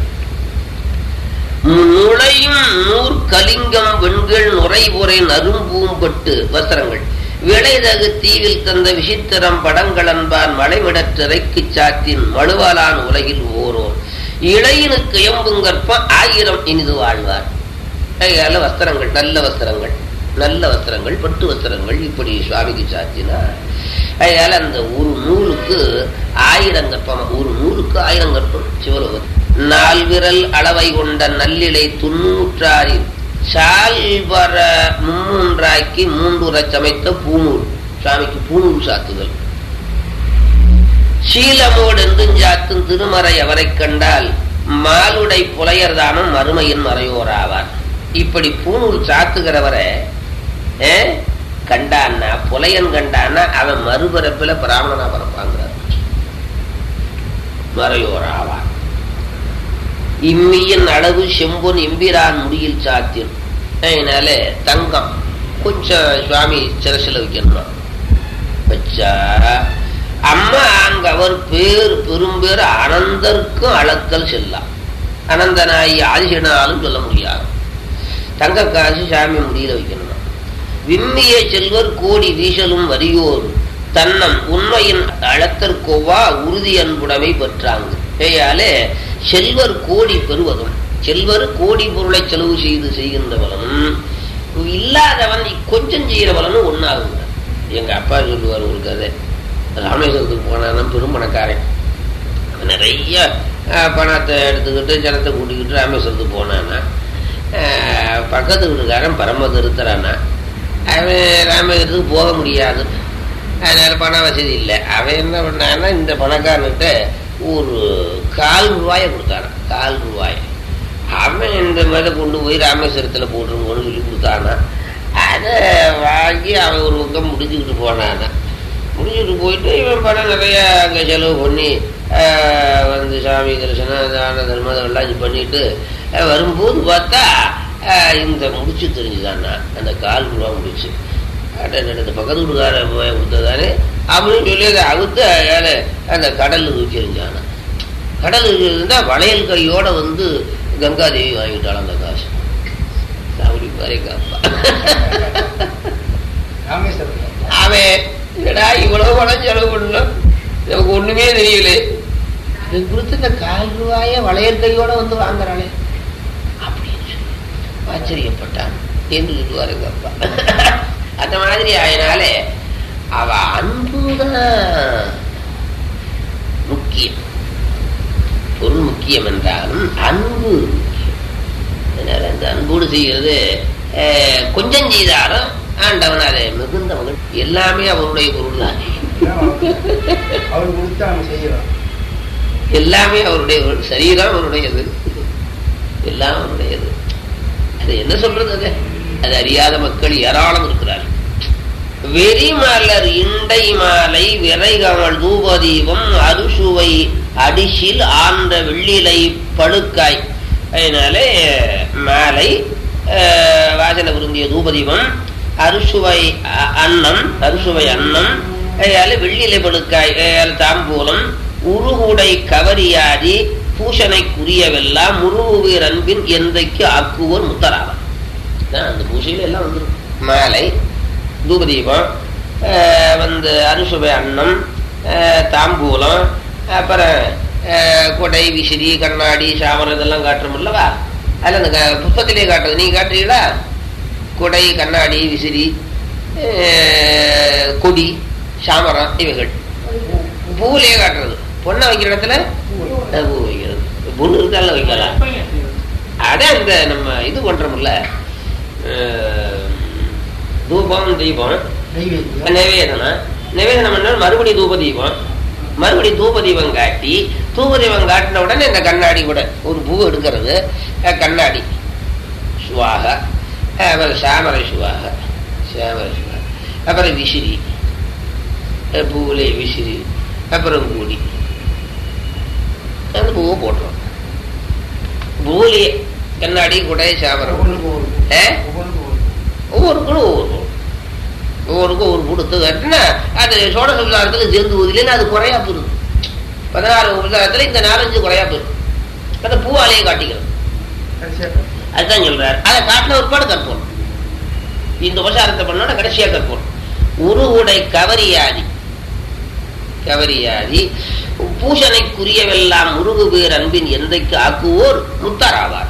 நுழையும் நூற் கலிங்கம் வெண்கள் நுரைபுரை நரும்பூம்பட்டு வஸ்திரங்கள் விளைதகு தீவில் தந்த விசித்திரம் படங்களன்பான் மலைமிடற்றிறைக்கு சாத்தின் மழுவாலான் உலகில் ஓரோர் இளையனுக்கு எம்புங்கற்பம் ஆயிரம் இனிது வாழ்வார் அதனால வஸ்திரங்கள் நல்ல வஸ்திரங்கள் நல்ல வஸ்திரங்கள் பட்டு வஸ்திரங்கள் இப்படி சுவாமிக்கு சாத்தினார் அதனால அந்த ஒரு நூலுக்கு ஆயிரம் கற்பம் ஒரு நூலுக்கு ஆயிரம் கற்பம் சிவலோகம் நால்விரல் அளவை கொண்ட நல்லிலை துண்ணூற்றாறில் சால்வர மும்மூன்றாக்கி மூன்றுரை சமைத்த பூநூல் சுவாமிக்கு பூநூல் சாத்துதல் சீலமோடு என்றும் சாத்தும் திருமறை அவரைக் கண்டால் மாலுடை புலையர்தானும் மறுமையின் மறையோராவார் இப்படி பூநூல் சாத்துகிறவரை ஏ, கண்டான்னா புலையன் கண்டான்னா அவன் மறுபிறப்பில பிராமணனா பிறப்பாங்கிறார் மறையோராவார் இம்மியின் அளவு செம்பொன் எம்பிரான் முடியில் சாத்தியம் அதனால தங்கம் கொஞ்சம் சுவாமி சிரசில் வைக்கணும் வச்சா அம்மா அங்க அவர் பேர் பெரும்பேர் அனந்தர்க்கும் அளக்கல் செல்லாம் அனந்தனாயி ஆதிசனாலும் சொல்ல முடியாது தங்க காசு சாமி முடியில வைக்கணும் விம்மிய செல்வர் கோடி வீசலும் வரியோர் தன்னம் உண்மையின் அளத்தற்கோவா உறுதி அன்புடைமை பெற்றாங்க ஏயாலே செல்வர் கோடி பெறுவதும் செல்வர் கோடி பொருளை செலவு செய்து செய்கின்ற பலனும் இல்லாதவன் கொஞ்சம் செய்கிற பலனும் ஒன்னாகுங்க எங்க அப்பா சொல்லுவார் உங்களுக்கு அதை ராமேஸ்வரத்துக்கு போனான்னா பெரும் பணக்காரன் அவன் நிறைய அஹ், பணத்தை எடுத்துக்கிட்டு ஜனத்தை கூட்டிக்கிட்டு ராமேஸ்வரத்துக்கு போனான்னா அஹ், பக்கத்து வீட்டுக்காரன் பரம திருத்தரானா அவன் ராமேஸ்வரத்துக்கு போக முடியாது அதனால பண வசதி இல்லை அவன் என்ன பண்ணான்னா இந்த பணக்காரன்கிட்ட ஒரு கால் ரூபாயை கொடுத்தானான் கால் ரூபாய் அவன் இந்த மாதிரி கொண்டு போய் ராமேஸ்வரத்தில் போட்டுருங்கன்னு சொல்லி கொடுத்தானா அதை வாங்கி அவன் ஒரு பக்கம் முடிச்சுக்கிட்டு போனானா முடிச்சுட்டு போயிட்டு இவன் பணம் நிறைய அங்கே செலவு பண்ணி ஆஹ், வந்து சாமி தரிசனம் தான தர்மம் அதெல்லாம் இது பண்ணிட்டு ஆஹ், வரும்போது பார்த்தா ஆஹ், இந்த முடிச்சு தெரிஞ்சுதானா அந்த கால் ரூபா முடிச்சு அட, இந்த பக்கத்து வீட்டுக்கார போய் கொடுத்ததானே அப்படின்னு சொல்லி அதை அவுத்து அயால அந்த கடலில் தூக்கி எறிஞ்சானா கடலுக்கு இருந்தா வளையல் கையோட வந்து கங்காதேவி வாங்கிட்டாள் அந்த காசு அப்படி மாதிரி காப்பா ராமேஸ்வரம் அவன் என்னடா இவ்வளவு பணம் செலவு பண்ணலாம் நமக்கு ஒண்ணுமே தெரியல இது குறித்து இந்த கால் ரூபாய வளையல் கையோட வந்து வாங்குறாளே அப்படின்னு சொல்லி ஆச்சரியப்பட்டான் என்று சொல்லுவாரு எங்க அப்பா அந்த மாதிரி ஆயினாலே அவ அன்புதான் முக்கியம் பொருள் முக்கியம் என்றாலும் அன்பு முக்கியம் அதனால அந்த அன்போடு செய்கிறது அஹ், கொஞ்சம் செய்தாலும் ஆண்டவன் அதை மிகுந்த மகிழ் எல்லாமே அவருடைய பொருள் தானே அவர் கொடுத்தா நம்ம செய்யறோம் எல்லாமே அவருடைய பொருள். சரீரம் அவருடையது எல்லாம் அவருடையது அது என்ன சொல்றது அது அது அறியாத மக்கள் ஏராளம் இருக்கிறார்கள் வெறிமலர் இண்டை மாலை விரைகமல் தூபதீபம் அறுசுவை அடிசில் ஆண்ட வெள்ளிலை பழுக்காய் அதனாலே மாலை அஹ், வாசனை விரும்பிய தூபதீபம் அறுசுவை அ- அன்னம் அறுசுவை அன்னம் அதனால வெள்ளிலை பழுக்காய் அதனால தாம்பூலம் உருகுடை கவரியாதி பூஷணைக்குரியவெல்லாம் முருகுவீர் அன்பின் எந்தைக்கு ஆக்குவோர் முத்தராவர் அதான் அந்த பூஜையில எல்லாம் வந்துடும் மாலை தூபதீபம் அஹ் வந்து அறுசுவை அன்னம் அஹ் தாம்பூலம் அப்புறம் அஹ் கொடை விசிறி கண்ணாடி சாமரம் இதெல்லாம் காட்டுறோம் அல்லவா அதில் அந்த க- புஷ்பத்திலே காட்டுறது நீ காட்டுறீங்களா கொடை கண்ணாடி விசிறி அஹ் கொடி சாமரம் இவைகள் பூவிலேயே காட்டுறது பொண்ணை வைக்கிற இடத்துல அஹ் பூ வைக்கிறது பொண்ணு இருந்தாலும் வைக்கலாம் அதான் இந்த நம்ம இது பண்றோம்ல அஹ், தூபம் தீபம் நெய்வேத்தியம் நிவேதனம் நிவேதனம் பண்ணால் மறுபடி தூப தீபம் மறுபடி தூப தீபம் காட்டி தூப தீபம் காட்டின உடனே இந்த கண்ணாடி கூட ஒரு பூ எடுக்கிறது அஹ், கண்ணாடி சுவாக அஹ், அப்புறம் சாமரை சுவாக சாமரை சுவாக அப்புறம் விசிறி அஹ், பூவிலே விசிறி அப்புறம் கூடி அந்த பூவை போட்டுரும் பூவிலேயே கண்ணாடி குடை சாமரம் ஒவ்வொன்றுக்கும் ஒரு ஆ? ஒவ்வொன்றுக்கும் ஒரு ஒவ்வொருக்கும் ஒவ்வொரு பூ. ஒவ்வொருக்கும் ஒரு கொடுத்து கட்டினா அது சோழ சமுதாயத்தில் சேர்ந்து போதில்லைன்னு அது குறையா போயிருது பதினாறு உபசாரத்தில் இந்த நாலஞ்சு குறையா போயிடும் அந்த பூவாலேயே காட்டிக்கிறது கடைசியா அதுதான் சொல்றாரு அதை காட்டின ஒருபாடு கற்போம் இந்த உபசாரத்தை பண்ணோட கடைசியா கற்போம் உரு உடை கவரியாதி கவரியாதி பூஷணைக்குரியவெல்லாம் முருகு பேர் அன்பின் எந்தைக்கு ஆக்குவோர் முத்தராவார்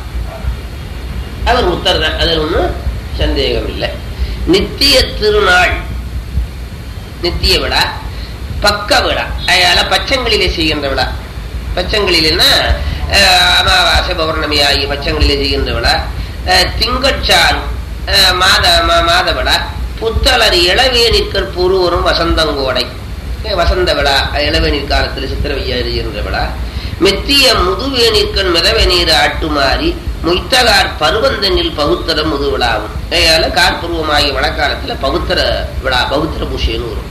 அவர் முத்தர் தான் அதில் ஒன்றும் சந்தேகம் இல்லை நித்திய திருநாள் நித்திய விழா பக்க விழா அதனால பச்சங்களிலே செய்கின்ற விழா பச்சங்களிலேன்னா அஹ், அமாவாசை பௌர்ணமி ஆகிய பச்சங்களிலே செய்கின்ற விழா அஹ், திங்கட்சான் அஹ், மாத ம- மாத விழா புத்தளர் இளவேனிற்கற் பூர்வரும் வசந்தங்கோடை அஹ், வசந்த விழா இளவேநீர் காலத்தில் சித்திரவையா எறிகின்ற விழா மெத்திய முதுவேனிற்கண் மிதவெநீர் ஆட்டுமாறி மொய்த்தகார் பருவந்தனில் பகுத்தர முது விழாவும் அதனால கார்பருவமாகிய மழைக்காலத்தில் பகுத்தர விழா பகுத்தர பூஷைன்னு வரும்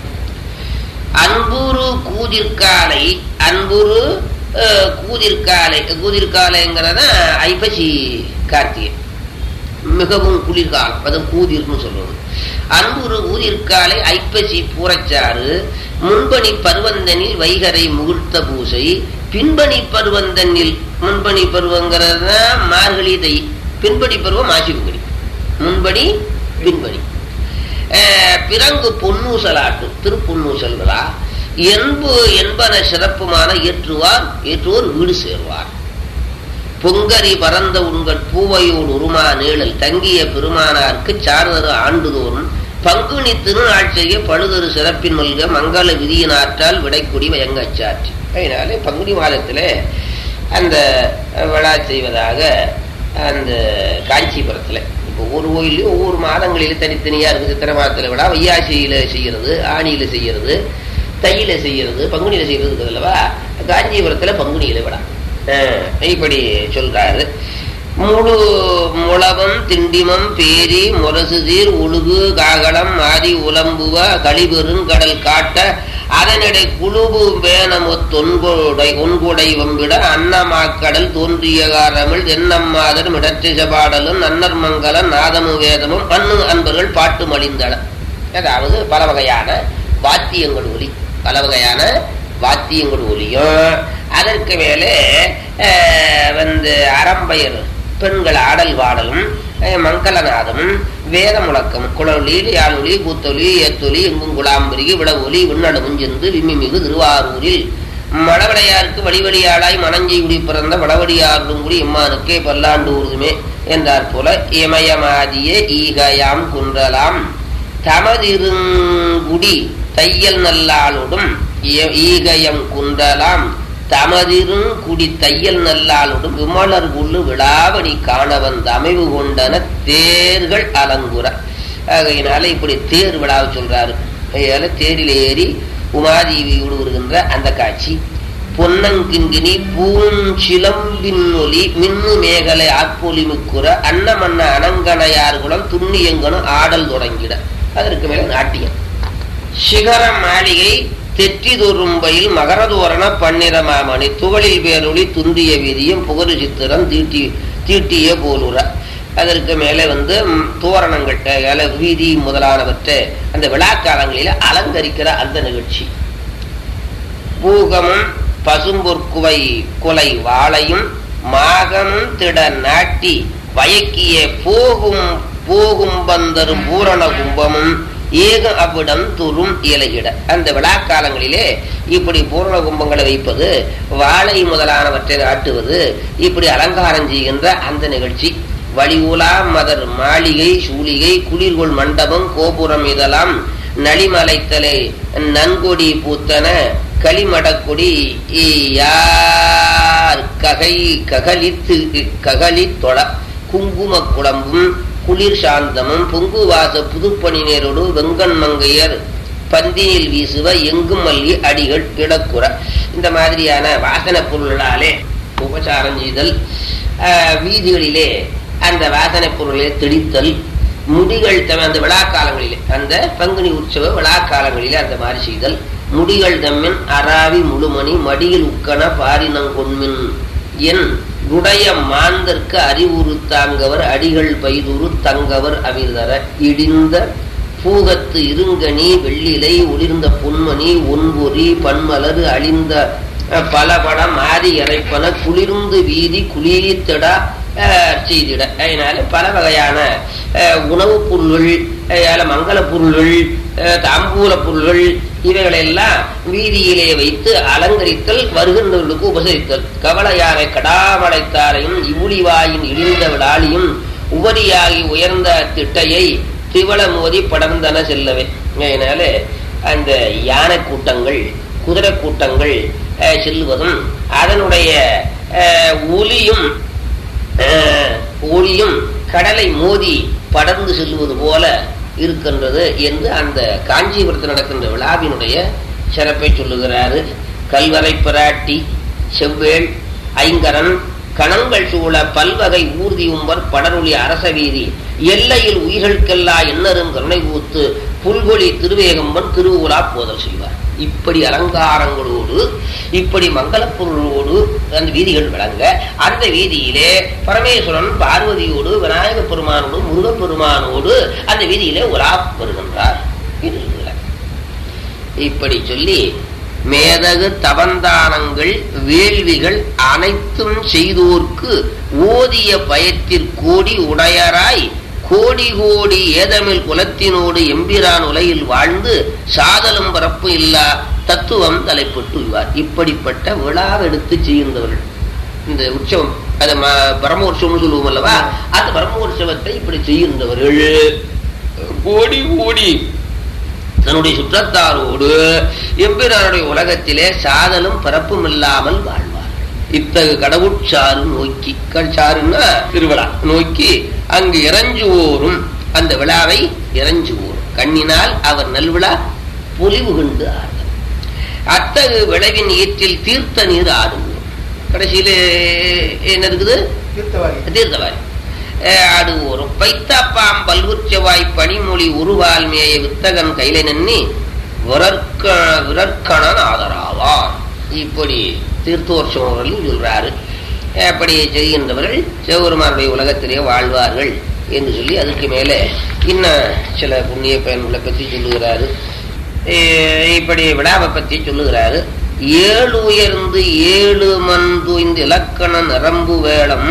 அன்புரு கூதிர்காலை அன்புரு அஹ், கூதிர்காலை கூதிர்காலைங்கிறத ஐப்பசி கார்த்திகை மிகவும் குளிர்காலம் அது கூதிர்னு சொல்லுவது அன்புரு ஊதிர்காலை ஐப்பசி பூரச்சாறு முன்பணி பருவந்தனில் வைகரை முகிழ்த்த பூசை பின்பணி பருவந்தனில் முன்பணி பருவங்கிறது தான் மார்கழி தை பின்பணி பருவம் மாசி பங்குனி முன்பணி பின்பணி அஹ், பிறங்கு பொன்னூசலாட்டு திருப்பொன்னூசல் விழா என்பு என்பன சிறப்புமான ஏற்றுவார் ஏற்றுவோர் வீடு சேர்வார் பொங்கரி பறந்த உண்கள் பூவையோடு உருமா நீழல் தங்கிய பெருமானார்க்கு சார்தரு ஆண்டுதோறும் பங்குனி திருநாள் செய்ய பழுதொரு சிறப்பின் மல்க மங்கள விதியினாற்றால் விடைக்குடி வயங்கச்சாற்று அதனாலே பங்குனி மாதத்திலே அந்த விழா செய்வதாக அந்த காஞ்சிபுரத்தில் இப்போ ஒவ்வொரு கோயிலையும் ஒவ்வொரு மாதங்களிலும் தனித்தனியாக இருக்குது சித்திரை மாதத்தில் விழா வையாசியில் செய்கிறது ஆணியில் செய்கிறது தையில செய்கிறது பங்குனியில் செய்கிறது இருக்குது அல்லவா காஞ்சிபுரத்தில் பங்குனியில் விழா அஹ் இப்படி சொல்றாரு முழு முளவம் திண்டிமம் பேரி முரசுதீர் உழுகு காகலம் ஆதி உலம்புவ கழிபெருங்கடல் காட்ட அதனிடை குழுவு வேனமு தொன்கொடை ஒன்குடை வம்பிட அன்னமாக்கடல் தோன்றிய காரமிழ் தென்னம்மாதர் மிடற்றிச பாடலும் நன்னர் மங்கலம் நாதமு வேதமும் அண்ணு அன்பர்கள் பாட்டு மலிந்தன அதாவது பல வகையான வாத்தியங்கள் ஒலி பல வகையான வாத்தியங்கள் ஒலியும் அதற்கு மேலே அஹ், வந்து அறம்பயர் பெண்கள் ஆடல் பாடலும் அஹ், மங்களநாதமும் வேத முழக்கம் குழலொலி யாழொலி கூத்தொலி ஏத்தொலி எங்கும் குலாம்பரிகி விடவொலி விண்ணடமும் சென்று விம்மிமிகு திருவாரூரில் மழவடையாருக்கு வழிவழியாளாய் மணஞ்சி குடி பிறந்த வடவடியாருடும் குடி இம்மானுக்கே பல்லாண்டு ஊர்துமே என்றார் போல இமயமாதிய ஈகயாம் குன்றலாம் தமதிருங்குடி தையல் நல்லாளோடும் ஈ- ஈகயம் குன்றலாம் தமதிருங்குடி தையல் நல்லாளோடும் விமலர் குள்ளு விழாவணி காண வந்த அமைவு கொண்டன தேர்கள் அலங்குற ஆகையினால இப்படி தேர் விழாவை சொல்றாரு அதனால தேரில் ஏறி உமாதேவியோடு வருகின்ற அந்த காட்சி பொன்னங்கிங்கினி பூஞ்சிலம்பின் ஒலி மின்னு மேகலை ஆட்பொலி முக்குற அன்னமன்ன அனங்கனையார்குளம் துண்ணியங்கனும் ஆடல் தொடங்கிட அதற்கு மேல நாட்டியம் சிகர மாளிகை தெற்றிதுரும்பையில் மகரதோரண பன்னிரமாமணி துகளில் வேரொளி துந்திய வீதியும் புகழு சித்திரம் தீட்டி தீட்டிய போலுற அதற்கு மேலே வந்து ம், தோரணங்கள் அஹ், வீதி முதலானவற்றை அந்த விழாக்காலங்களில் அலங்கரிக்கிற அந்த நிகழ்ச்சி பூகமும் பசும்பொற்குவை குலை வாளையும் மாகமும் திட நாட்டி வயக்கிய போகும் போகும் பந்தரும் பூரண கும்பமும் ஏக அவ்விடம் துரும் இலையிட அந்த விழாக்காலங்களிலே இப்படி பூரண கும்பங்களை வைப்பது வாழை முதலானவற்றை நாட்டுவது இப்படி அலங்காரம் செய்கின்ற அந்த நிகழ்ச்சி வழிவுலா மதர் மாளிகை சூளிகை குளிர்கொள் மண்டபம் கோபுரம் இதெல்லாம் நளிமலைத்தலை நன்கொடி பூத்தன களிமடக்குடி யார் ககை ககலித்து ககலித்தொட குங்கும குழம்பும் குளிர் சாந்தமும் பொங்குவாச புதுப்பணி நேரோடு வெங்கண் மங்கையர் பந்தினில் வீசுவ எங்கும் மல்லி அடிகள் கிடக்குற இந்த மாதிரியான வாசன பொருளாலே உபசாரம் செய்தல் ஆஹ், வீதிகளிலே அந்த வாசனை பொருளை தெளித்தல் முடிகள் தம் அந்த விழாக்காலங்களிலே அந்த பங்குனி உற்சவ விழாக்காலங்களிலே அந்த மாதிரி செய்தல் முடிகள் தம்மின் அராவி முழுமணி மடியில் உக்கன பாரினங்கொன்மின் என் உடைய மாந்தர்க்கு அறிவுறு தாங்கவர் அடிகள் பைதுரு தங்கவர் அவிர்தர இடிந்த பூகத்து இருங்கனி வெள்ளிலை ஒளிர்ந்த பொன்மணி ஒன்பொறி பன்மலர் அழிந்த அஹ், பலபட மாறி இறைப்பன குளிர்ந்து வீதி குளிரித்தடா அஹ், செய்திட அதனால பல வகையான அஹ், உணவுப் பொருள்கள் அஹ், மங்கள பொருள்கள் அஹ், தாம்பூல பொருள்கள் இவைகளெல்லாம் வீதியிலே வைத்து அலங்கரித்தல் வருகின்றவர்களுக்கு உபசரித்தல் கவலையாரை கடாமடைத்தாரையும் இவுளிவாயின் இழிந்த விடாலியும் உபரியாகி உயர்ந்த திட்டையை திவள மோதி படர்ந்தன செல்லவே அதனால அந்த யானை கூட்டங்கள் குதிரை கூட்டங்கள் அஹ், செல்லுவதும் அதனுடைய அஹ், ஒலியும் அஹ், ஒளியும் கடலை மோதி படர்ந்து செல்வது போல இருக்கின்றது என்று அந்த காஞ்சிபுரத்தில் நடக்கின்ற விழாவினுடைய சிறப்பை சொல்லுகிறாரு கல்வரை பிராட்டி செவ்வேள் ஐங்கரன் கணங்கள் சூழ பல்வகை ஊர்தி உம்பர் படரொளி அரச வீதி எல்லையில் உயிர்களுக்கெல்லா எண்ணரும் கருணை ஊத்து புல்கொழி திருவேகம்பன் திருவுலா போதல் செய்வார் இப்படி அலங்காரங்களோடு இப்படி மங்களப் பொருளோடு அந்த வீதிகள் விளங்க அந்த வீதியிலே பரமேஸ்வரன் பார்வதியோடு விநாயக பெருமானோடு முருகப் பெருமானோடு அந்த வீதியிலே உலா வருகின்றார் இது விளக்கம். இப்படி சொல்லி மேதகு தவந்தானங்கள் வேள்விகள் அனைத்தும் செய்தோர்க்கு ஓதிய பயத்திற்கோடி உடையராய் கோடி கோடி ஏதமில் குலத்தினோடு எம்பிரான் உலகில் வாழ்ந்து சாதலும் பரப்பு இல்லா தத்துவம் தலைப்பட்டு உள்ளார் இப்படிப்பட்ட விழாவெடுத்து செய்கின்றவர்கள் இந்த உற்சவம் அது ம- பிரம்மோற்சவம்னு சொல்லுவோம் அல்லவா அந்த பிரம்மோற்சவத்தை இப்படி செய்கின்றவர்கள் கோடி கோடி தன்னுடைய சுற்றத்தாரோடு எம்பிரானுடைய உலகத்திலே சாதலும் பிறப்பும் இல்லாமல் வாழ்வார்கள் இத்தகு கடவுட்சாறு நோக்கி சாருன்னா திருவிழா நோக்கி அங்கு இறஞ்சுவோரும் அந்த விழாவை இறஞ்சுவோரும் கண்ணினால் அவர் நல்விழா பொலிவு கண்டு ஆடுவர் அத்தகு விளைவின் ஈற்றில் தீர்த்த நீர் ஆடுவோம் கடைசியில என்ன இருக்குது தீர்த்தவாரி தீர்த்தவாரி அஹ் ஆடுவோரும் பைத்தாப்பாம் பல்குச்சவாய் பனிமொழி உருவால் மேய வித்தகன் கையில நின்னி விரற்க விரற்கணன் ஆதராவார் இப்படி தீர்த்தோற்சவர்கள் சொல்றாரு அப்படி செய்கின்றவர்கள் சிவபெருமானுடைய உலகத்திலே வாழ்வார்கள் என்று சொல்லி அதுக்கு மேலே இன்னும் சில புண்ணிய பயன்களை பற்றி சொல்லுகிறாரு அஹ் இப்படி விழாவை பற்றி சொல்லுகிறாரு ஏழு உயர்ந்து ஏழு மந்து இந்த இலக்கண நிரம்பு வேளம்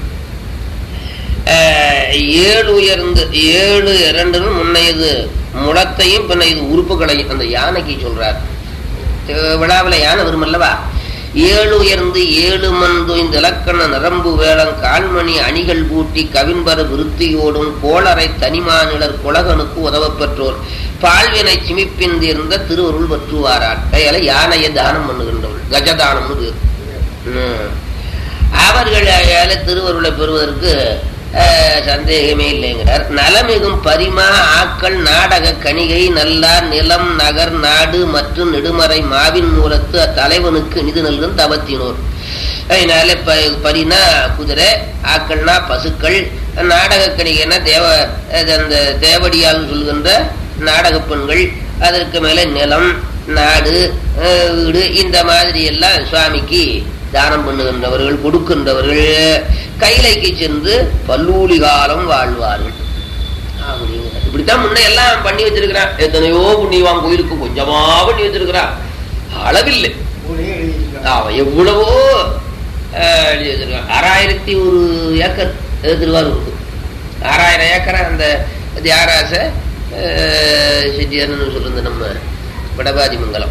அஹ், ஏழு உயர்ந்து ஏழு இரண்டு முன்னையது முளத்தையும் பின்ன இது உறுப்புகளையும் அந்த யானைக்கு சொல்றார் அஹ், விழாவில் யானை வரும் அல்லவா ஏழு உயர்ந்து ஏழு மந்து இந்த இலக்கண நரம்பு வேளம் கால்மணி அணிகள் பூட்டி கவின்பர விருத்தியோடும் கோளரை தனிமாநிலர் குலகனுக்கு உதவப் பெற்றோர் பால்வினை சிமிப்பின் தீர்ந்த திருவருள் பற்றுவாரால் கையால யானையை தானம் பண்ணுகின்றவள் கஜதானம்னு பேர் ம். அவர்கள் அயால திருவருளை பெறுவதற்கு அஹ், சந்தேகமே இல்லைங்கிறார் நலமிகும் பரிமா ஆக்கள் நாடக கணிகை நல்லார் நிலம் நகர் நாடு மற்றும் நெடுமறை மாவின் மூலத்து அத்தலைவனுக்கு நிதி நல்கும் தவத்தினோர் அதனால ப பரினா குதிரை ஆக்கள்னா பசுக்கள் நாடக கணிகைனா தேவ அது அந்த தேவடியால் சொல்கின்ற நாடக பெண்கள் அதற்கு மேல நிலம் நாடு அஹ், வீடு இந்த மாதிரி எல்லாம் சுவாமிக்கு தானம் பண்ணுகின்றவர்கள் கொடுக்கின்றவர்கள் கைலைக்கு சென்று பல்லூலி காலம் வாழ்வார்கள் அப்படிங்கிறார். இப்படித்தான் முன்ன எல்லாம் பண்ணி வச்சிருக்கிறான் எத்தனையோ புண்ணியவான் கோயிலுக்கு கொஞ்சமா பண்ணி வச்சிருக்கிறான் அளவில்லை ஊரே எழுதி வச்சிருக்காங்க. அவன் எவ்வளவோ அஹ், எழுதி வச்சிருக்கான் ஆறாயிரத்தி ஒரு ஏக்கர் அஹ், திருவாரூருக்கு ஆறாயிரம் ஏக்கரை அந்த தியாகராச அஹ், செட்டியார்னு சொல்லுங்க நம்ம வடபாதி மங்கலம்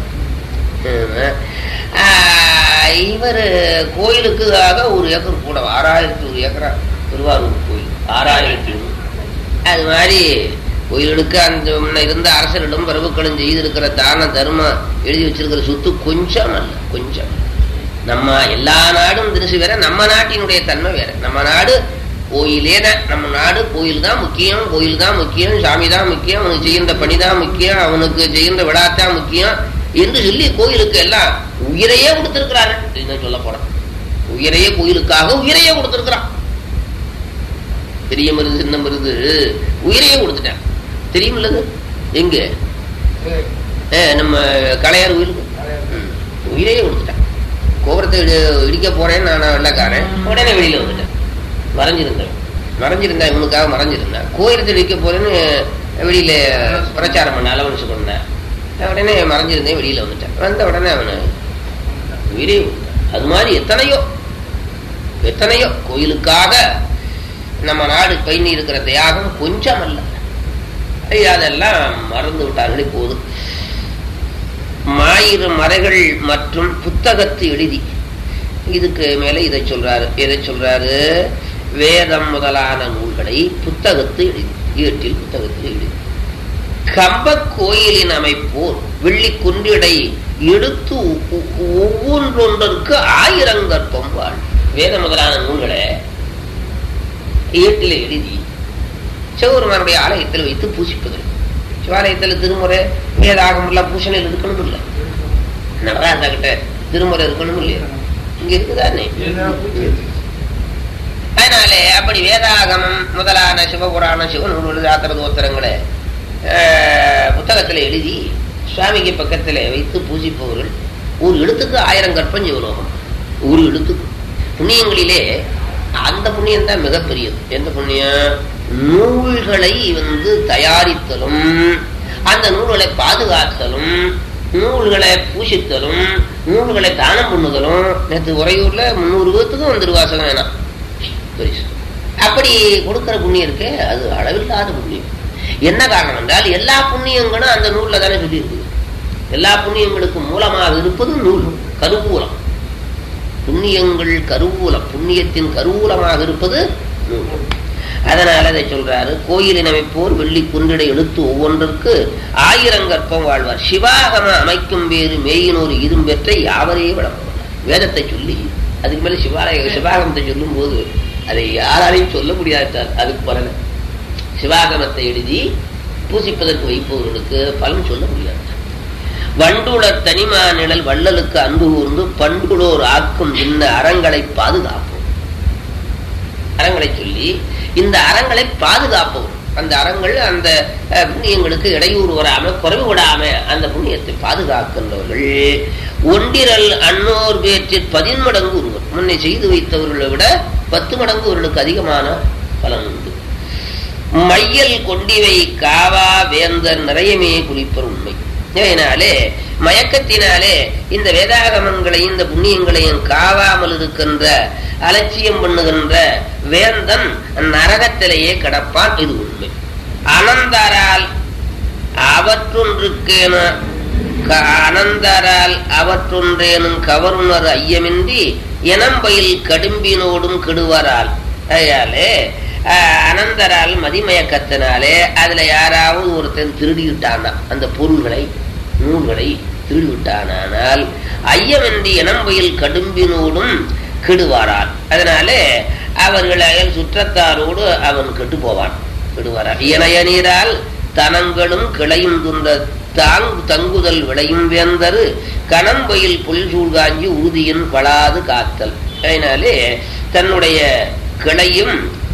இவர் கோயிலுக்காக ஒரு ஏக்கர் கூட ஆறாயிரத்தி ஒரு ஏக்கரா திருவாரூர் கோயில் ஆறாயிரத்தி ஒரு அது மாதிரி கோயிலுக்கு அந்த முன்ன இருந்த அரசரிடம் பிரபுக்களும் செய்திருக்கிற தான தர்மம் எழுதி வச்சிருக்கிற சொத்து கொஞ்சம் அல்ல கொஞ்சம் நம்ம எல்லா நாடும் திருசி வேற நம்ம நாட்டினுடைய தன்மை வேற நம்ம நாடு கோயிலே தான் நம்ம நாடு கோயில் தான் முக்கியம் கோயில் தான் முக்கியம் சாமி தான் முக்கியம் அவனுக்கு செய்கின்ற பணி தான் முக்கியம் அவனுக்கு செய்கின்ற விழா தான் முக்கியம் என்று சொல்லி கோயிலுக்கு எல்லாம் உயிரையே கொடுத்திருக்கிறாரு என்ன சொல்ல போறேன் உயிரையே கோயிலுக்காக உயிரையே கொடுத்திருக்கிறான் பெரிய மருது சின்ன மருது உயிரையே கொடுத்துட்டான் தெரியுமில்லது எங்க சரி. ஏ, நம்ம கலையார் கோயிலுக்கு ம். உயிரையே கொடுத்துட்டான் கோபுரத்தை இடி- இடிக்க போறேன்னு நான் வெள்ளக்காரன் உடனே வெளியில வந்துட்டேன் மறைஞ்சிருந்தேன் மறைஞ்சிருந்தேன் இவனுக்காக மறைஞ்சிருந்தேன் கோயிலத்தை இடிக்க போறேன்னு வெளியில பிரச்சாரம் பண்ண அலவன்ஸ் பண்ணேன் உடனே மறைஞ்சிருந்தேன் வெளியில வந்துட்டேன் வந்த உடனே அவனை உயிரே கொடுத்தான். அது மாதிரி எத்தனையோ எத்தனையோ கோயிலுக்காக நம்ம நாடு பயணி இருக்கிற தியாகம் கொஞ்சம் அல்ல ஐயா, அதெல்லாம் மறந்து விட்டார்கள் இப்போது மாயிரு மறைகள் மற்றும் புத்தகத்து எழுதி இதுக்கு மேல இதை சொல்றாரு எதை சொல்றாரு வேதம் முதலான நூல்களை புத்தகத்து எழுதி ஏட்டில் புத்தகத்தில் எழுதி கம்ப கோயிலின் அமைப்போர் வெள்ளி குன்றிடை எடுத்து ஒ- ஒ- ஒவ்வொன்றொன்றிற்கு ஆயிரங்கற்பம் வாழ் வேத முதலான நூல்களை ஏட்டில் எழுதி சிவபெருமானுடைய ஆலயத்தில் வைத்து பூசிப்பது சிவாலயத்தில் திருமுறை வேதாகம் எல்லாம் பூசணையில் இருக்கணும் இல்லை நடராஜா கிட்ட திருமுறை இருக்கணும் இல்லையா இங்க இருக்குதானே அதனாலே அப்படி வேதாகமம் முதலான சிவபுராணம் சிவநூல் சாத்திர தோத்திரங்களை அஹ், புத்தகத்துல எழுதி சுவாமிக்கு பக்கத்துல வைத்து பூஜிப்பவர்கள் ஒரு எழுத்துக்கு ஆயிரம் கற்பம் சிவலோகம் ஒரு எழுத்துக்கு புண்ணியங்களிலே அந்த புண்ணியம் தான் மிகப்பெரியது எந்த புண்ணியம் நூல்களை வந்து தயாரித்தலும் அந்த நூல்களை பாதுகாத்தலும் நூல்களை பூசித்தலும் நூல்களை தானம் பண்ணுதலும் நேற்று உறையூர்ல முந்நூறு பேர்த்துக்கும் வந்து வாசகம் வேணாம் பெருசு. அப்படி கொடுக்கிற புண்ணியம் இருக்கே அது அளவில்லாத புண்ணியம் என்ன காரணம் என்றால் எல்லா புண்ணியங்களும் அந்த நூல்ல தானே சொல்லி இருக்குது எல்லா புண்ணியங்களுக்கும் மூலமாக இருப்பது நூல் கருவூலம் புண்ணியங்கள் கருவூலம் புண்ணியத்தின் கருவூலமாக இருப்பது நூல் அதனால அதை சொல்றாரு கோயிலின் அமைப்போர் வெள்ளி குன்றிடை எழுத்து ஒவ்வொன்றிற்கு ஆயிரம் கற்பம் வாழ்வார் சிவாகம அமைக்கும் வேறு மேயினோர் இரும்பெற்ற யாவரே விளம்பரம் வேதத்தை சொல்லி அதுக்கு மேல சிவாலய சிவாகமத்தை சொல்லும் போது அதை யாராலையும் சொல்ல முடியாது அதுக்கு பலனை சிவாகமத்தை எழுதி பூசிப்பதற்கு வைப்பவர்களுக்கு பலன் சொல்ல முடியாது வண்டுளர் தனிமா நிழல் வள்ளலுக்கு அன்பு கூர்ந்து பண்டுளோர் ஆக்கும் இன்ன அறங்களை பாதுகாப்போம் அறங்களை சொல்லி இந்த அறங்களை பாதுகாப்போம் அந்த அறங்கள் அந்த அஹ், புண்ணியங்களுக்கு இடையூறு வராம குறைவு விடாம அந்த புண்ணியத்தை பாதுகாக்கின்றவர்கள் ஒண்டிரல் அன்னோர் பேற்றில் பதின்மடங்கு ஒருவர் முன்னை செய்து வைத்தவர்களை விட பத்து மடங்கு அவர்களுக்கு அதிகமான பலன் உண்டு மையல் கொண்டிவை காவா வேந்தர் நிறையமே குளிப்பர் உண்மை இதனாலே மயக்கத்தினாலே இந்த வேதாகமங்களையும் இந்த புண்ணியங்களையும் காவாமல் இருக்கின்ற அலட்சியம் பண்ணுகின்ற வேந்தன் நரகத்திலேயே கிடப்பான் இது உண்மை அனந்தரால் அவற்றொன்றுக்கேன க- அனந்தரால் அவற்றொன்றேனும் கவருணர் ஐயமின்றி இனம்பயில் கடும்பினோடும் கெடுவரால் அதையாலே அஹ், அனந்தரால் மதிமயக்கத்தினாலே அதுல யாராவது ஒருத்தன் திருடிவிட்டானா அந்த பொருள்களை நூல்களை திருடிவிட்டானால் ஐயமின்றி இனம்பயில் கடும்பினோடும் கெடுவாரால் அதனாலே அவர்கள் அயல் சுற்றத்தாரோடு அவன் கெட்டு போவான் கெடுவாரால் இணைய நீரால் தனங்களும் கிளையும் துன்ற தாங் தங்குதல் விளையும் வேந்தரு கணம்பயில் புல் சூழ்காஞ்சி உறுதியின் படாது காத்தல் அதனாலே தன்னுடைய கிளையும்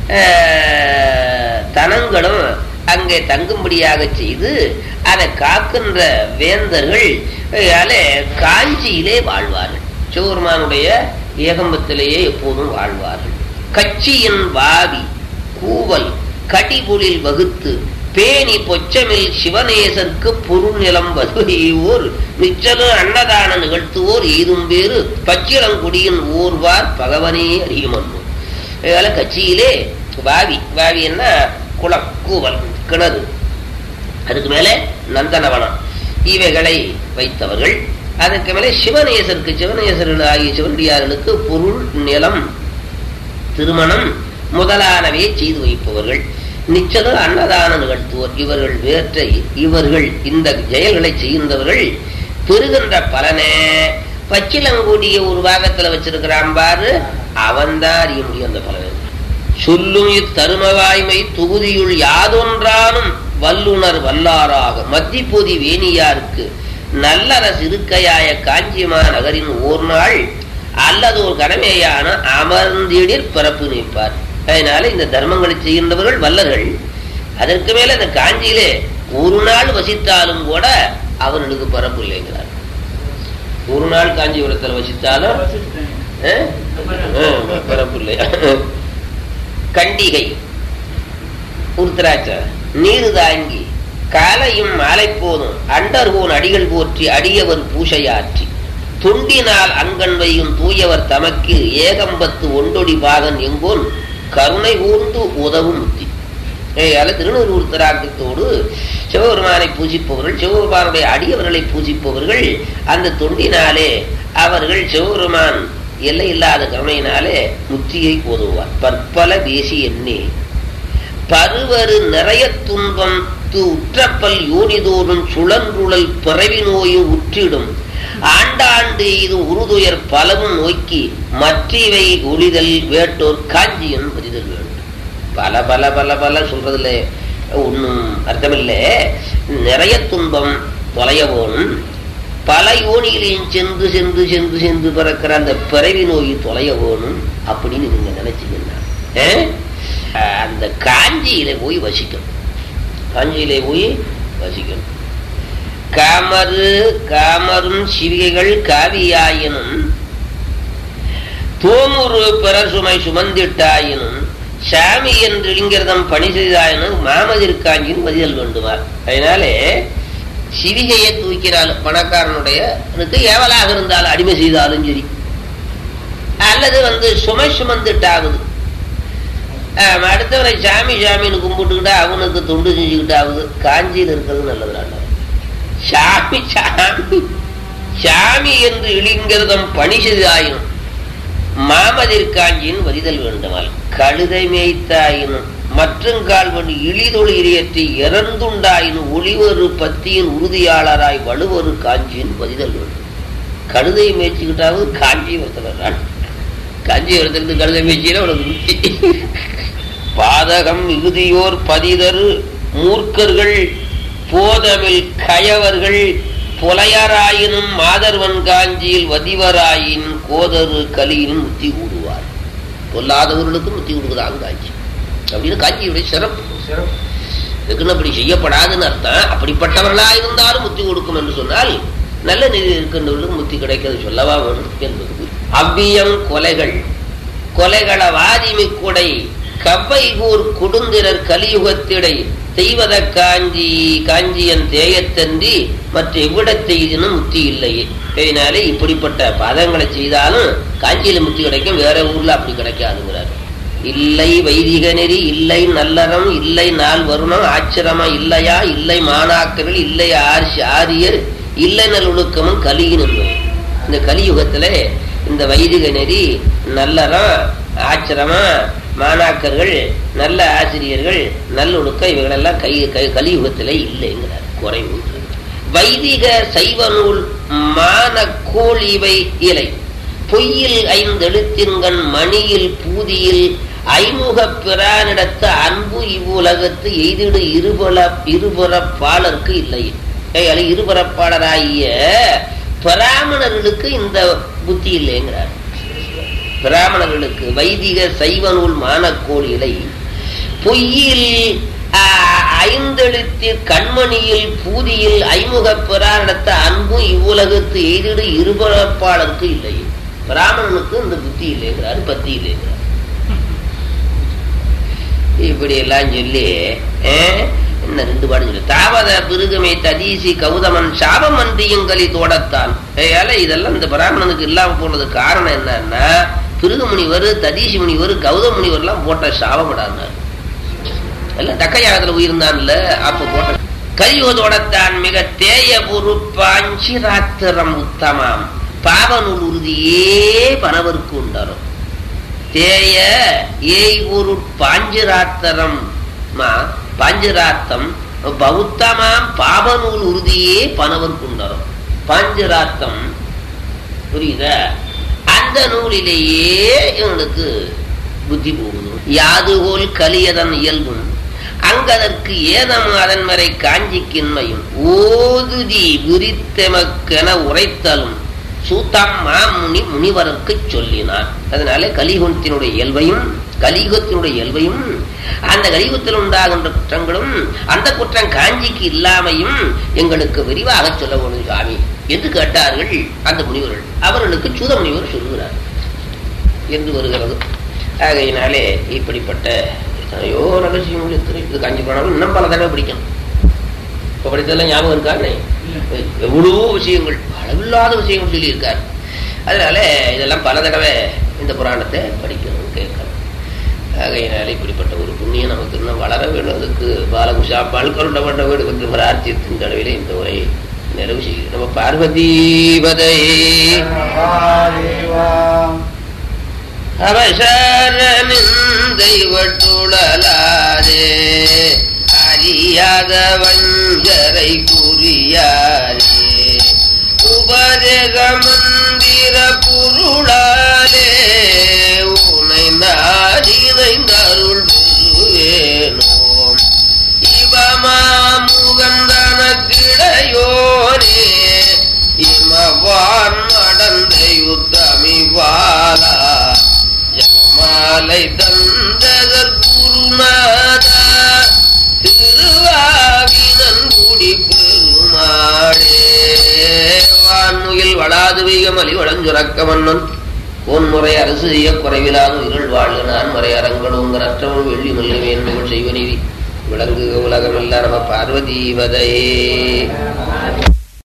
ஆஹ், தனங்களும் அங்கே தங்கும்படியாக செய்து அதை காக்கின்ற வேந்தர்கள் அதனாலே காஞ்சியிலே வாழ்வார்கள் சிவபெருமானுடைய ஏகம்பத்திலேயே எப்போதும் வாழ்வார்கள் கட்சியின் வாவி கூவல் கடிபுலில் வகுத்து பேணி பொச்சமில் சிவநேசர்க்கு பொருள் நிலம் வருவோர் நிச்சல அன்னதான நிகழ்த்துவோர் ஈதும் பேரு பச்சிளங்குடியின் ஊர்வார் பகவனே அறியுமன்னு அதனால கட்சியிலே வாவி வாவின்னா குளம் கூவல் கிணறு அதுக்கு மேலே நந்தனவனம் இவைகளை வைத்தவர்கள் அதுக்கு மேலே சிவநேசருக்கு சிவநேசர்கள் ஆகிய சிவனடியார்களுக்கு பொருள் நிலம் திருமணம் முதலானவை செய்து வைப்பவர்கள் நிச்சத அன்னதான நிகழ்த்துவோர் இவர்கள் வேற்றை இவர்கள் இந்த செயல்களை செய்கின்றவர்கள் பெறுகின்ற பலனே பச்சிலங்கூடிய ஒரு பாகத்துல வச்சிருக்கிறான் பாரு அவன்தான் அறிய முடியும் அந்த பலனை சொல்லும் இத்தருமவாய்மை தொகுதியுள் யாதொன்றானும் வல்லுனர் வல்லாராக மத்திப்பொதி வேணியாருக்கு நல்லரசு இருக்கையாய காஞ்சிமா நகரின் ஓர் நாள் அல்லது ஒரு கடமையான அமர்ந்திடில் பிறப்பு நிற்பார் அதனால இந்த தர்மங்களை செய்கின்றவர்கள் வல்லர்கள் அதற்கு மேல இந்த காஞ்சியிலே ஒரு நாள் வசித்தாலும் கூட அவர்களுக்கு பிறப்பு இல்லைங்கிறார் ஒரு நாள் காஞ்சிபுரத்தில் வசித்தாலும் அஹ், அஹ், பிறப்பு இல்லை கண்டிகை உருத்திராட்ச நீரு தாங்கி காலையும் மாலை போதும் அண்டர்கோன் அடிகள் போற்றி அடியவர் பூசையாற்றி தொண்டினால் அங்கன் வையும் தூயவர் தமக்கு ஏகம்பத்து ஒண்டொடி பாகன் எங்கோன் கருணை கூர்ந்து உதவும் முத்தி ஏயால திருநூறு திராக்கத்தோடு சிவபெருமானை பூஜிப்பவர்கள் சிவபெருமானுடைய அடியவர்களை பூஜிப்பவர்கள் அந்த தொண்டினாலே அவர்கள் சிவபெருமான் எல்லை இல்லாத கருணையினாலே முத்தியை உதவுவார் பற்பல தேசி எண்ணே பருவரு நிறைய துன்பம் து உற்றப்பல் யோனிதோறும் சுழன்றுழல் பிறவி நோயும் உற்றிடும் ஆண்டாண்டு இது உருதுயர் பலவும் நோக்கி மற்றவை ஒளிதல் வேட்டோர் காஞ்சியன் பதிதல் வேண்டும் பல பல பல பல சொல்றதுல ஒன்றும் அர்த்தமில்லை நிறைய துன்பம் தொலைய போகணும் பல யோனிகளையும் சென்று சென்று சென்று சென்று பிறக்கிற அந்த பிறவி நோய் தொலைய போகணும் அப்படின்னு நீங்க நினைச்சீங்கன்னா ஆ? அந்த காஞ்சியில போய் வசிக்கணும் காஞ்சியிலே போய் வசிக்கணும் காமரு காமரும் சிவிகைகள் காவியாயினும் தோமுரு பிறசுமை சுமந்திட்டாயினும் சாமி என்று இளிங்கிறதம் பணி செய்தாயினும் மாமதிற்காஞ்சின் பதில் வேண்டுமார் அதனாலே சிவிகையை தூக்கினாலும் பணக்காரனுடைய எனக்கு ஏவலாக இருந்தாலும் அடிமை செய்தாலும் சரி அல்லது வந்து சுமை சுமந்துட்டாவது ஆமா, அடுத்தவரை சாமி சாமின்னு கும்பிட்டுக்கிட்டா அவனுக்கு தொண்டு செஞ்சுக்கிட்டாவது காஞ்சியில் இருக்கிறது நல்லது சாமி சாமி சாமி என்று இழிங்கிறதம் பணி செய்தாயினும் மாமதிற்காஞ்சியின் வதிதல் வேண்டுமால் கழுதை மேய்த்தாயினும் மற்றும் கால்வன் இழிதொழி இறையற்றி இறந்துண்டாயினும் ஒளிவரு பத்தியின் உறுதியாளராய் வலுவரு காஞ்சியின் பதிதல் வேண்டும் கழுதை மேய்ச்சிக்கிட்டாவது காஞ்சி ஒருத்தர் காஞ்சி ஒருத்தருக்கு கழுதை மேய்ச்சினா உனக்கு முக்தி பாதகம் மிகுதியோர் பதிதரு மூர்க்கர்கள் போதமில் கயவர்கள் புலையராயினும் மாதர்வன் காஞ்சியில் வதிவராயின் கோதரு கலியினும் முத்தி கூடுவார் பொல்லாதவர்களுக்கு முத்தி கொடுக்குதான் காஞ்சி அப்படின்னு காஞ்சியுடைய சிறப்பு சிறப்பு இதுக்குன்னு அப்படி செய்யப்படாதுன்னு அர்த்தம் அப்படிப்பட்டவர்களா இருந்தாலும் முத்தி கொடுக்கும் என்று சொன்னால் நல்ல நிதி இருக்கின்றவர்களுக்கு முத்தி கிடைக்கிறது சொல்லவா வேணும் என்பது அவ்வியம் கொலைகள் கொலைகள வாதிமி கொடை கவ்வைகூர் கொடுந்திரர் கலியுகத்திடை தெய்வத காஞ்சி காஞ்சியன் தேயத்தன்றி மற்ற எவ்விடத் செய்தினும் முத்தி இல்லையே இதனாலே இப்படிப்பட்ட பதங்களை செய்தாலும் காஞ்சியில முத்தி கிடைக்கும் வேற ஊர்ல அப்படி கிடைக்காதுங்கிறார் இல்லை வைதிக நெறி இல்லை நல்லறம் இல்லை நாள் வருணம் ஆச்சிரமம் இல்லையா இல்லை மாணாக்கர்கள் இல்லை ஆர்ஷ- ஆரியர் இல்லை நல்லொழுக்கமும் கலியின் என்பது இந்த கலியுகத்துல இந்த வைதிக நெறி நல்லறம் ஆச்சிரமம் மாணாக்கர்கள் நல்ல ஆசிரியர்கள் நல்லொழுக்கம் இவைகளெல்லாம் கை கை கலியுகத்திலே இல்லைங்கிறார் குறைவு வைதிக சைவ நூல் மானக்கோள் இவை இலை பொய்யில் ஐந்தெழுத்தின்கண் மணியில் பூதியில் ஐமுகப் பிரானிடத்து அன்பு இவ்வுலகத்து எய்திடு இருபுல இருபுறப்பாளருக்கு இல்லை கையால இருபுறப்பாளராகிய பிராமணர்களுக்கு இந்த புத்தி இல்லைங்கிறார் பிராமணர்களுக்கு வைதிக சைவ நூல் மானக்கோள் இலை பொய்யில் ஆ, ஐந்தெழுத்தில் கண்மணியில் பூதியில் ஐமுகப் பிரானிடத்த அன்பும் இவ்வுலகத்து எய்திடு இருபுறப்பாளருக்கு இல்லை பிராமணனுக்கு இந்த புத்தி இல்லைங்கிறார் பத்தி இல்லைங்கிறார் இப்படி எல்லாம் சொல்லி ஆ, என்ன ரெண்டு பாடம் சொல்லி தாவத பிருகமே ததீசி கௌதமன் சாபமன்றியுங்களி தோடத்தான் ஏயால இதெல்லாம் இந்த பிராமணனுக்கு இல்லாம போனதுக்கு காரணம் என்னன்னா பிருகு முனிவர் ததீசி முனிவர் கௌதம முனிவர்லாம் போட்ட சாபப்படாதார் எல்லாம் தக்கையாகத்துல உயிர்ந்தான்ல அப்ப போட்ட கலியுகத்தோடத்தான் மிக தேய பொறுப்பாஞ்சிராத்திரம் உத்தமாம் பாவனுள் உறுதியே பணவருக்கு உண்டாரும் தேய ஏய் ஒரு பாஞ்சிராத்தரம் மா பாஞ்சிராத்தம் பௌத்தமாம் பாபநூல் உறுதியே பணவருக்கு உண்டாரும் பாஞ்சிராத்தம் புரியுதா அந்த நூலிலேயே இவனுக்கு புத்தி போகுது யாதுகோல் கலியதன் இயல்பும் அங்கதற்கு ஏதம் அதன் வரை காஞ்சிக்கின்மையும் ஓதுதி விரித்தெமக்கென உரைத்தலும் சூத்தாம் மாமுனி முனிவருக்கு சொல்லினான் அதனால கலியுகத்தினுடைய இயல்பையும் கலியுகத்தினுடைய இயல்பையும் அந்த கலியுகத்தில் உண்டாகின்ற குற்றங்களும் அந்த குற்றம் காஞ்சிக்கு இல்லாமையும் எங்களுக்கு விரிவாக சொல்ல வேணும் சாமி என்று கேட்டார்கள் அந்த முனிவர்கள் அவர்களுக்கு சூத முனிவர் சொல்லுகிறார் என்று வருகிறது ஆகையினாலே இப்படிப்பட்ட எத்தனையோ ரகசியங்கள் எத்தனை இது காஞ்சி போனாலும் இன்னும் பல தடவை பிடிக்கணும் இப்போ படித்ததெல்லாம் ஞாபகம் இருக்காருனே எவ்வளவோ விஷயங்கள் அளவில்லாத விஷயங்கள் சொல்லியிருக்கார் அதனால இதெல்லாம் பல தடவை இந்த புராணத்தை படிக்கணும் கேட்கணும் ஆகையினால இப்படிப்பட்ட ஒரு புண்ணியம் நமக்கு இன்னும் வளர வேண்டும் அதுக்கு பாலகுஷா பால்கருண்டப்பட்ட வீடு வந்து பிரார்த்தித்தின் கடவிலே இந்த உரை நிறைவு செய்கிறோம் நம்ம பார்வதீபதை மகாதேவா அவசரமிந்தை வட்டுழலாதே அறியாத வஞ்சரை குறியாரே உபதேச மந்திர பொருளாலே உனை நாடினைந்தருள் பெறுவேனோம் இவமாமுகந்தன கிடையோனே இமவான் நடந்த யுத்தமிவாலா ஜமாலை தந்ததர் குருநாதா திருவாவினன் குடி பெருமாடே வான்முகில் வளாது வீகமலி வளஞ்சுரக்க மன்னன் பொன்முறை அரசு செய்ய குறைவிலாது இருள் வாழ்க நான் முறை அரங்களும் நற்றவன் வெள்ளி மல்லி மேன்மைகள் செய்வ நீதி விளங்குக உலகமெல்லாம் நம பார்வதீவதையே